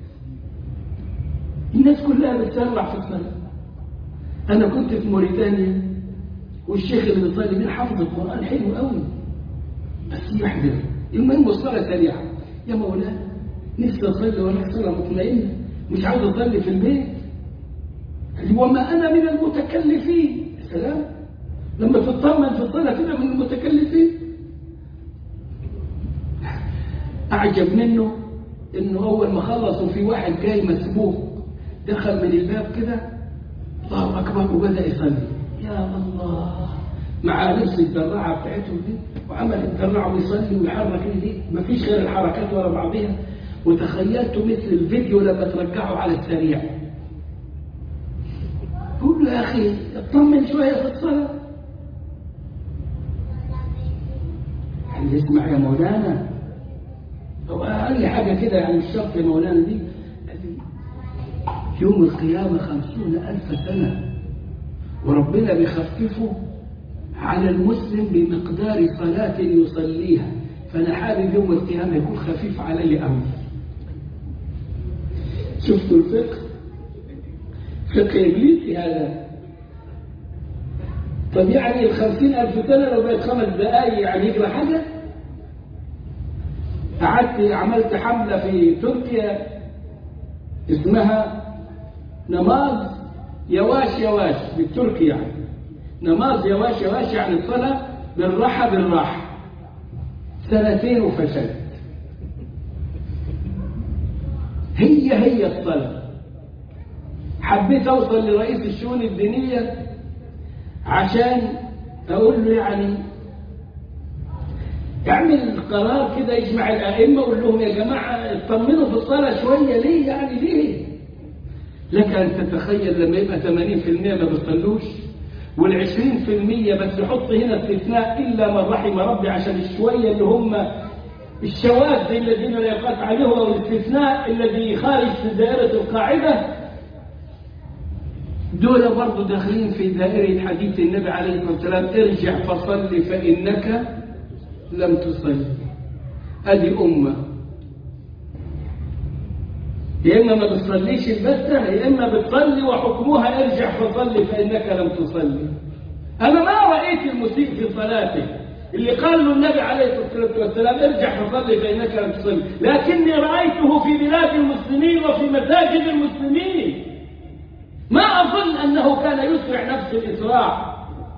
الناس كلها بتسرع في الصلاه انا كنت في موريتانيا والشيخ اللي بيصلي بيه حافظ القرآن حلو قوي بس يحضر المهم الصلاة سريعة يا مولانا نفسي أصلي وأنا صلاة مطمئنة مش عاوز أصلي في البيت قال لي وما أنا من المتكلفين يا سلام لما تطمن في الصلاة كده من المتكلفين أعجب منه إنه أول ما خلصوا في واحد جاي مسبوق دخل من الباب كده الله أكبر وبدأ يصلي يا الله مع لبس الدراعة بتاعتهم دي وعمل الدراعة ويصلي ويحرك دي مفيش غير الحركات ورا بعضها وتخيلت مثل الفيديو لما ترجعه على السريع قول له يا أخي اطمن شوية في الصلاة يعني اسمع يا مولانا هو قال لي حاجة كده يعني مش شرط يا مولانا دي قال لي يوم القيامة خمسون ألف سنة وربنا بيخففه على المسلم بمقدار صلاة يصليها فأنا حابب يوم القيامة يكون خفيف علي أوي شفتوا الفقه فقه إبليسي هذا طب يعني الخمسين ألف سنة لو بقت خمس دقايق يعني يجرى حاجة قعدت عملت حملة في تركيا اسمها نماذ يواش يواش بالتركي يعني نماذ يواش يواش يعني الصلاة بالراحة بالراحة سنتين وفشلت هي هي الصلاة حبيت أوصل لرئيس الشؤون الدينية عشان أقول له يعني اعمل قرار كده يجمع الأئمة وقول لهم يا جماعة اطمنوا في الصلاة شوية ليه يعني ليه لك أن تتخيل لما يبقى 80% ما بيصلوش والعشرين في المية بس حط هنا استثناء إلا من رحم ربي عشان الشوية اللي هم الشواذ الذين لا يقاس عليهم أو الاستثناء الذي خارج في دائرة القاعدة دول برضو داخلين في دائرة حديث النبي عليه الصلاة والسلام ارجع فصل فإنك لم تصلي أدي أمة يا إما ما بتصليش البتة يا إما بتصلي وحكمها ارجع فصلي فإنك لم تصلي أنا ما رأيت المسيء في صلاته اللي قال له النبي عليه الصلاة والسلام ارجع فصلي فإنك لم تصلي لكني رأيته في بلاد المسلمين وفي مساجد المسلمين ما أظن أنه كان يسرع نفس الإسراع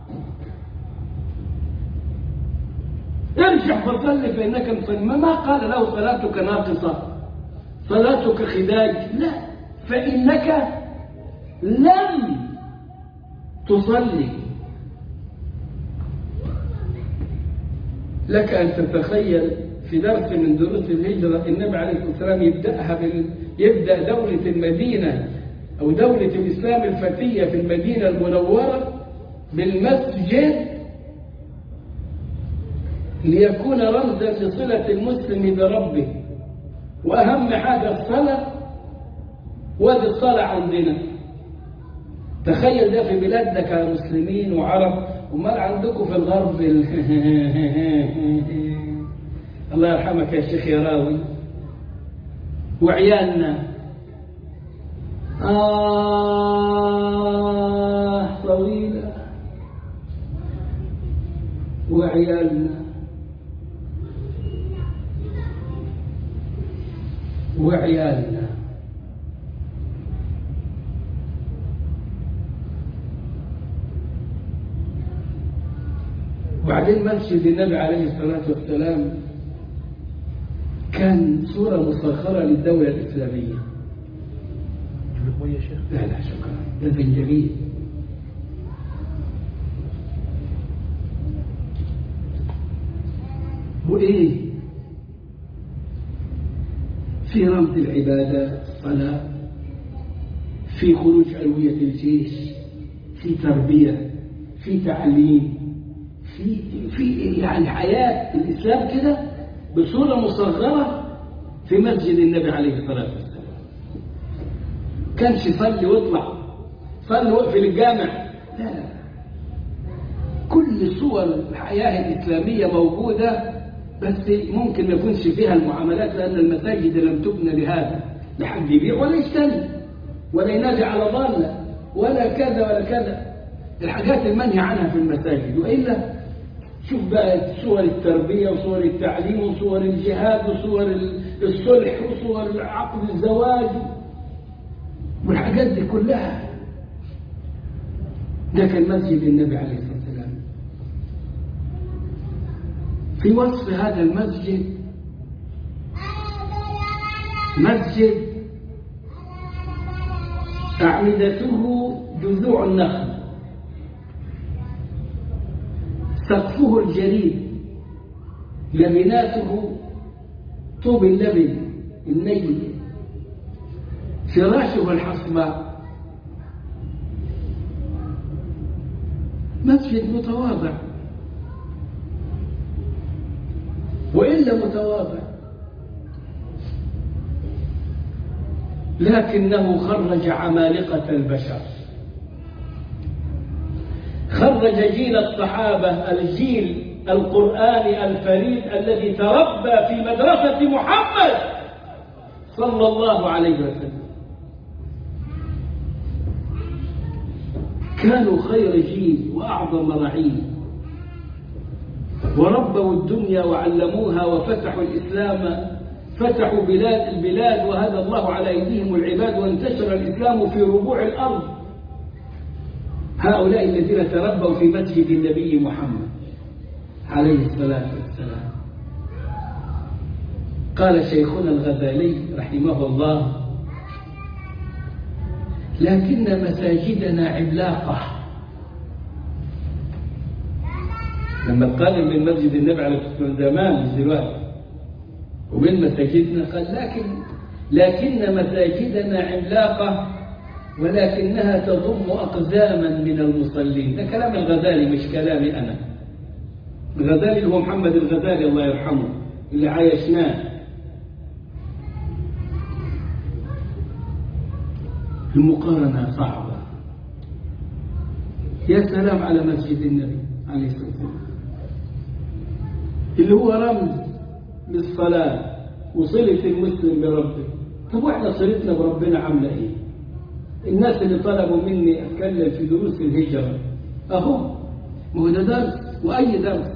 ارجع فصلي فإنك مصلي ما قال له صلاتك ناقصة صلاتك خداج لا فإنك لم تصلي لك أن تتخيل في درس من دروس الهجرة النبي عليه الصلاة والسلام يبدأها بال... يبدأ دولة المدينة أو دولة الإسلام الفتية في المدينة المنورة بالمسجد ليكون رمزا لصلة المسلم بربه وأهم حاجة الصلاة وادي الصلاة عندنا تخيل ده في بلادنا كمسلمين وعرب وما عندكم في الغرب ال... الله يرحمك يا شيخ يا راوي وعيالنا آه طويلة وعيالنا وعيالنا وبعدين مسجد النبي عليه الصلاة والسلام كان صورة مسخرة للدولة الإسلامية مية يا شيخ لا لا شكرا ده جميل وإيه في رمز العبادة الصلاة في خروج علوية الجيش في تربية في تعليم في في في يعني حياة الإسلام كده بصورة مصغرة في مسجد النبي عليه الصلاة والسلام كانش يصلي ويطلع صلي واقفل الجامع لا لا كل صور الحياة الإسلامية موجودة بس ممكن ما يكونش فيها المعاملات لأن المساجد لم تبنى لهذا لحد يبيع ولا يشتري ولا ينادي على ضالة ولا كذا ولا كذا الحاجات المنهي عنها في المساجد وإلا شوف بقى صور التربية وصور التعليم وصور الجهاد وصور الصلح وصور عقد الزواج والحاجات دي كلها ده كان مسجد النبي عليه الصلاة والسلام في وصف هذا المسجد مسجد أعمدته جذوع النخل سقفه الجريد لبناته طوب اللبن النيل فراشه الحصباء مسجد متواضع وإلا متواضع لكنه خرج عمالقة البشر خرج جيل الصحابة الجيل القرآني الفريد الذي تربى في مدرسة محمد صلى الله عليه وسلم كانوا خير جيل وأعظم رعيل وربوا الدنيا وعلموها وفتحوا الإسلام فتحوا بلاد البلاد وهدى الله على أيديهم العباد وانتشر الإسلام في ربوع الأرض هؤلاء الذين تربوا في مسجد النبي محمد عليه الصلاة والسلام قال شيخنا الغزالي رحمه الله لكن مساجدنا عملاقة لما تقارن بين مسجد النبي عليه الصلاة والسلام زمان مش دلوقتي وبين مساجدنا قال لكن لكن مساجدنا عملاقة ولكنها تضم أقزاما من المصلين ده كلام الغزالي مش كلامي أنا الغزالي اللي هو محمد الغزالي الله يرحمه اللي عايشناه المقارنة صعبة يا سلام على مسجد النبي عليه الصلاة والسلام اللي هو رمز للصلاة وصلة المسلم بربه طب واحنا صلتنا بربنا عاملة ايه الناس اللي طلبوا مني اتكلم في دروس الهجرة اهو ما هو ده درس واي درس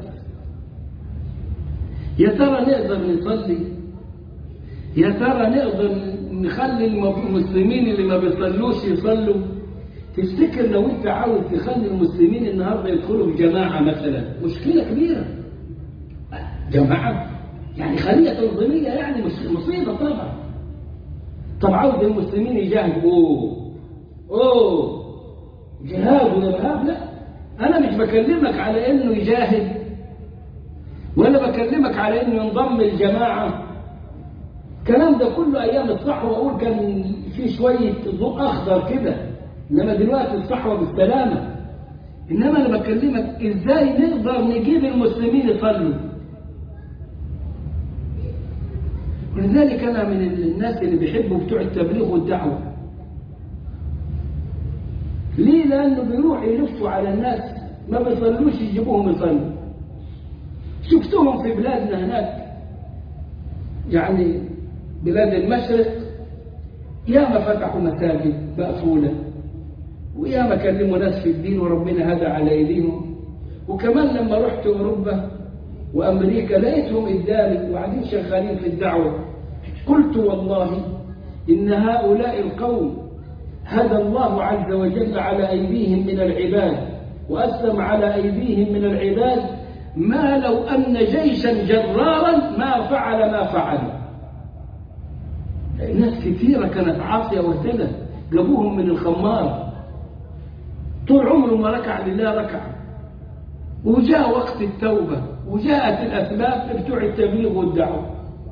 يا ترى نقدر نصلي يا ترى نقدر نخلي المسلمين اللي ما بيصلوش يصلوا تفتكر لو انت عاوز تخلي المسلمين النهارده يدخلوا في جماعه مثلا مشكله كبيره جماعه يعني خليه تنظيميه يعني مش مصيبه طبعا طب عاوز المسلمين يجاهدوا اوه اوه جهاد وارهاب لا انا مش بكلمك على انه يجاهد ولا بكلمك على انه ينضم الجماعه الكلام ده كله ايام الصحوه اقول كان في شويه ضوء اخضر كده انما دلوقتي الصحوه بالسلامه انما انا بكلمك ازاي نقدر نجيب المسلمين يصلوا ولذلك انا من الناس اللي بيحبوا بتوع التبليغ والدعوه ليه لانه بيروح يلفوا على الناس ما بيصلوش يجيبوهم يصلوا شفتهم في بلادنا هناك يعني بلاد المشرق ياما فتحوا مساجد مقفولة وياما كلموا ناس في الدين وربنا هدى على ايديهم وكمان لما رحت اوروبا وامريكا لقيتهم قدامي وقاعدين شغالين في الدعوه قلت والله ان هؤلاء القوم هدى الله عز وجل على ايديهم من العباد واسلم على ايديهم من العباد ما لو ان جيشا جرارا ما فعل ما فعل ناس كثيرة كانت عاصية واهتدت جابوهم من الخمار طول عمره ما ركع لله ركع وجاء وقت التوبة وجاءت الأسباب بتوع التبليغ والدعوة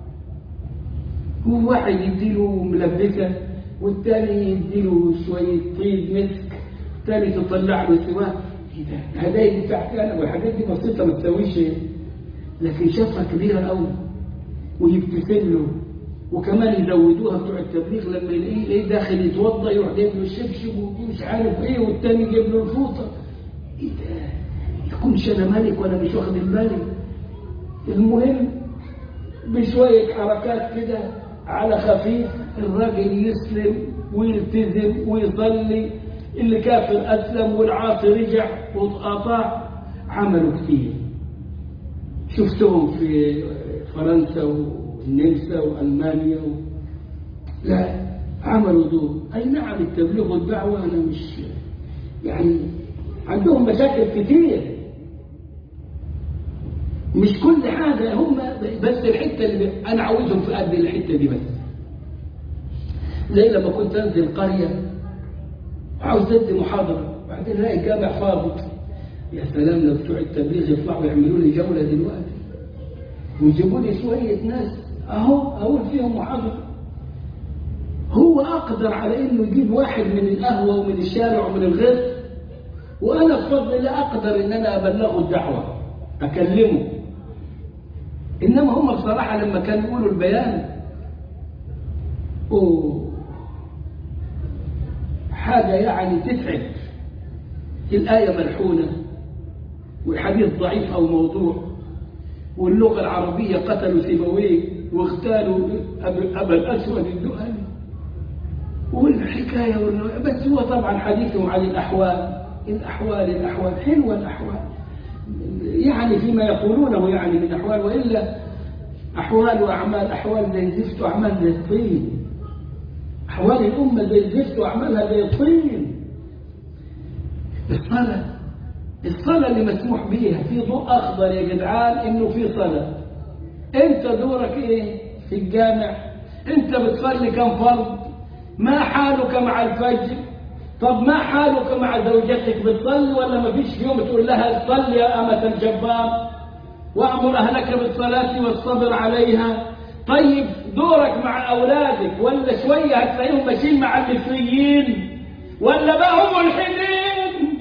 هو واحد يديله ملبسة والتاني يديله شوية طيب مسك والتاني تطلع له سواك ايه ده الهدايا دي بتاعتي انا والحاجات دي بسيطه ما تساويش ايه لكن شافها كبيره قوي ويبتسم له وكمان يزودوها بتوع التبليغ لما يلاقيه ايه داخل يتوضا يروح جايب له الشبشب ومش عارف ايه والتاني جايب له الفوطه ايه ده يكونش انا ملك ولا مش واخد بالي المهم بشويه حركات كده على خفيف الراجل يسلم ويلتزم ويصلي اللي كافر اسلم والعاصي رجع وأطاع عملوا كتير شفتهم في فرنسا والنمسا والمانيا و... لا عملوا دول اي نعم التبليغ والدعوه انا مش يعني عندهم مشاكل كتير مش كل حاجه هم بس الحته اللي انا عاوزهم في قد الحته دي بس زي لما كنت انزل قريه عاوز ادي محاضره بعدين الاقي الجامع فاضي يا سلام لو بتوع التبليغ يطلعوا يعملوا لي جوله دلوقتي ويجيبوا لي شويه ناس اهو اقول فيهم محاضره هو اقدر على انه يجيب واحد من القهوه ومن الشارع ومن الغيط وانا بفضل الله اقدر ان انا ابلغه الدعوه اكلمه انما هم بصراحه لما كانوا يقولوا البيان أوه حاجه يعني تتعب الآية ملحونة والحديث ضعيف أو موضوع واللغة العربية قتلوا سيبويه واغتالوا أبا الأسود الدؤلي والحكاية والرواية بس هو طبعا حديثهم عن الأحوال الأحوال الأحوال حلوة الأحوال يعني فيما يقولونه يعني من أحوال وإلا أحوال وأعمال أحوال زي الزفت وأعمال زي الطين أحوال الأمة زي الزفت وأعمالها زي الطين الصلاة الصلاة اللي مسموح بيها في ضوء أخضر يا جدعان إنه في صلاة أنت دورك إيه في الجامع أنت بتصلي كم فرض ما حالك مع الفجر طب ما حالك مع زوجتك بتصلي ولا ما فيش يوم تقول لها صلي يا أمة الجبار وأمر أهلك بالصلاة والصبر عليها طيب دورك مع أولادك ولا شوية هتلاقيهم ماشيين مع المصريين ولا بقى هم ملحدين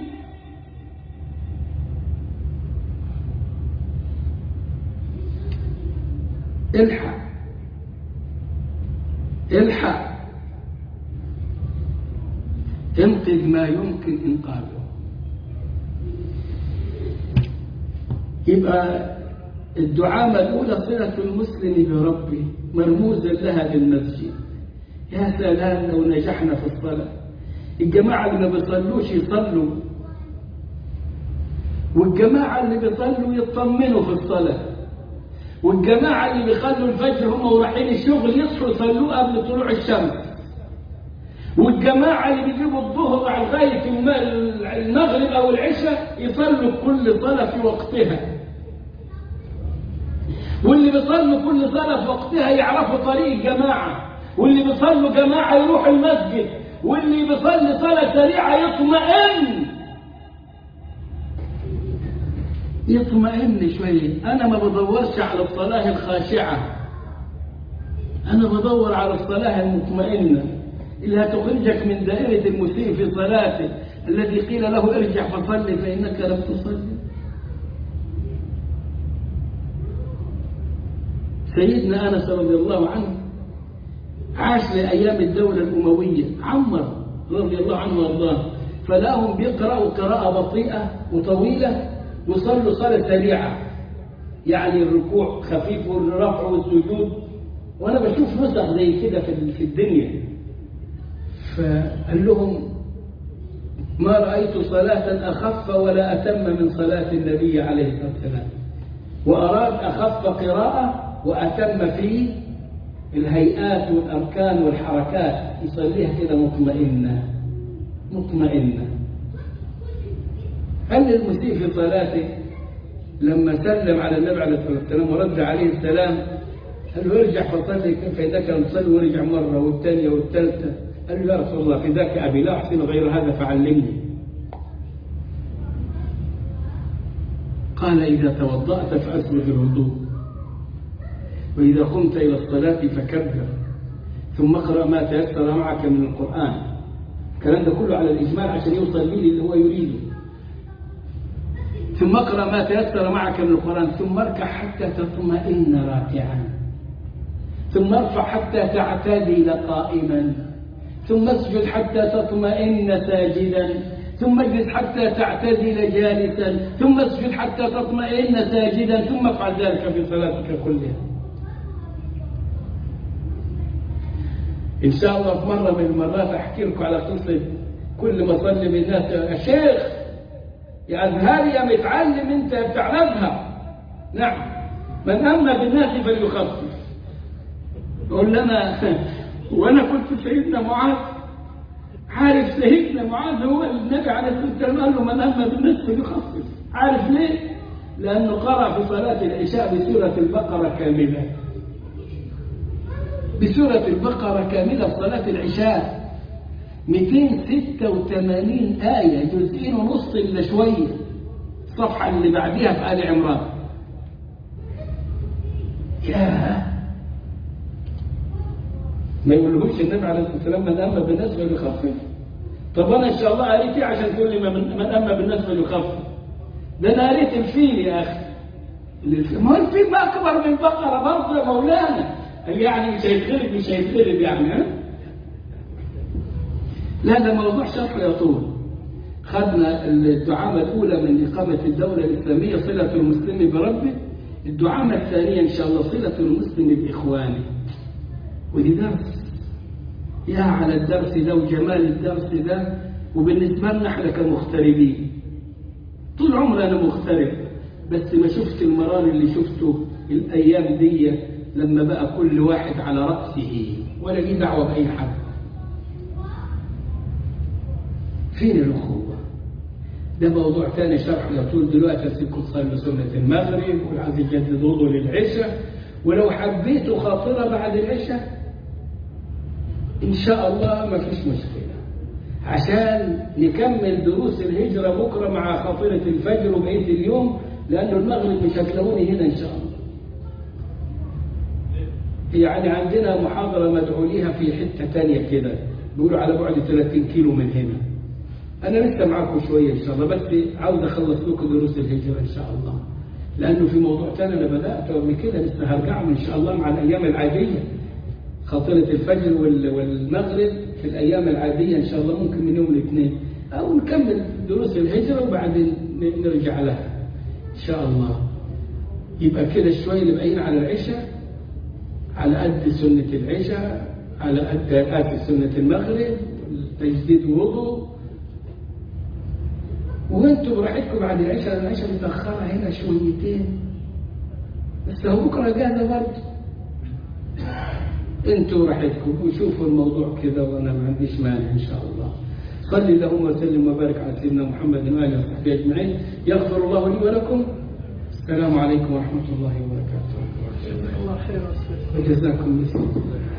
الحق الحق انقذ ما يمكن انقاذه يبقى الدعامة الأولى صلة المسلم بربه مرموزا لها بالمسجد يا سلام لو نجحنا في الصلاة الجماعة اللي ما بيصلوش يصلوا والجماعة اللي بيصلوا يطمنوا في الصلاة والجماعة اللي بيخلوا الفجر هم ورايحين الشغل يصحوا يصلوه قبل طلوع الشمس والجماعة اللي بيجيبوا الظهر على لغاية المغرب أو العشاء يصلوا كل صلاة في وقتها واللي بيصلوا كل صلاة في وقتها يعرفوا طريق الجماعة واللي بيصلوا جماعة يروح المسجد واللي بيصلي صلاة سريعة يطمئن يطمئن شوية أنا ما بدورش على الصلاة الخاشعة أنا بدور على الصلاة المطمئنة اللي هتخرجك من دائرة المسيء في صلاته الذي قيل له ارجع فصلي فإنك لم تصلي سيدنا أنس رضي الله عنه عاش لأيام الدولة الأموية عمر رضي الله عنه وارضاه فلاهم بيقرأوا قراءة بطيئة وطويلة وصلوا صلاة سريعة يعني الركوع خفيف والرفع والسجود وأنا بشوف نسخ زي كده في الدنيا فقال لهم ما رأيت صلاة أخف ولا أتم من صلاة النبي عليه الصلاة والسلام وأراد أخف قراءة وأتم في الهيئات والأركان والحركات يصليها كده مطمئنة مطمئنة هل المسيء في صلاته لما سلم على النبي عليه الصلاة والسلام ورد عليه السلام قال له ارجع فصلي كيف إذا كان تصلي ورجع مرة والثانية والثالثة قال له يا رسول الله فداك أبي لا أحسن غير هذا فعلمني قال إذا توضأت فأسبغ الوضوء وإذا قمت إلى الصلاة فكبر ثم اقرأ ما تيسر معك من القرآن الكلام ده كله على الإجمال عشان يوصل لي اللي هو يريده ثم اقرأ ما تيسر معك من القرآن ثم اركع حتى تطمئن راكعا ثم ارفع حتى تعتدل قائما ثم اسجد حتى تطمئن ساجدا ثم اجلس حتى تعتدل جالسا ثم اسجد حتى تطمئن ساجدا ثم افعل ذلك في صلاتك كلها إن شاء الله في مرة من المرات أحكي لكم على قصة كل ما أصلي من الناس يا شيخ يا أزهري يا متعلم أنت بتعرفها نعم من أما بالناس فليخفف يقول لنا وأنا كنت سيدنا معاذ عارف سيدنا معاذ هو النبي عليه الصلاة والسلام قال له من أما بالناس فليخفف عارف ليه؟ لأنه قرأ في صلاة العشاء بسورة البقرة كاملة بسورة البقرة كاملة في صلاة العشاء 286 آية جزئين ونص إلا شوية الصفحة اللي بعديها في آل عمران يا ما يقولهوش النبي عليه الصلاة والسلام من أما بالناس فليخفف طب أنا إن شاء الله قريت إيه عشان تقول لي من, من أما بالناس فليخفف ده أنا قريت الفيل يا أخي ما هو الفيل ما أكبر من بقرة برضه يا مولانا قال يعني مش هيتغلب مش هيتغلب يعني ها لا ده موضوع شرح يطول خدنا الدعامة الأولى من إقامة الدولة الإسلامية صلة المسلم بربه الدعامة الثانية إن شاء الله صلة المسلم بإخوانه ودي درس يا على الدرس ده وجمال الدرس ده وبالنسبة لنا احنا كمغتربين طول عمري أنا مغترب بس ما شفت المرار اللي شفته الأيام دي لما بقى كل واحد على رأسه ولا ليه دعوة بأي حد فين الأخوة ده موضوع تاني شرح يطول دلوقتي أسيبكم تصلوا سنة المغرب والعايز يجدد وضوء للعشاء ولو حبيتوا خاطرة بعد العشاء إن شاء الله ما فيش مشكلة عشان نكمل دروس الهجرة بكرة مع خاطرة الفجر وبقية اليوم لأنه المغرب مش هتلاقوني هنا إن شاء الله يعني عندنا محاضرة مدعو ليها في حتة تانية كده بيقولوا على بعد 30 كيلو من هنا أنا لسه معاكم شوية إن شاء الله بس عاوز أخلص لكم دروس الهجرة إن شاء الله لأنه في موضوع تاني أنا بدأت قبل كده لسه هرجع إن شاء الله مع الأيام العادية خاطرة الفجر والمغرب في الأيام العادية إن شاء الله ممكن من يوم الاثنين أو نكمل دروس الهجرة وبعدين نرجع لها إن شاء الله يبقى كده شوية اللي باقيين على العشاء على قد سنة العشاء على قد آت سنة المغرب تجديد وضوء وانتوا براحتكم بعد العشاء العشاء متأخرة هنا شويتين بس هو بكرة جاهزة برضه انتوا راحتكم وشوفوا الموضوع كده وانا ما عنديش مانع ان شاء الله صل اللهم وسلم وبارك على سيدنا محمد واله وصحبه اجمعين يغفر الله لي ولكم السلام عليكم ورحمه الله وبركاته الله خير وجزاكم الله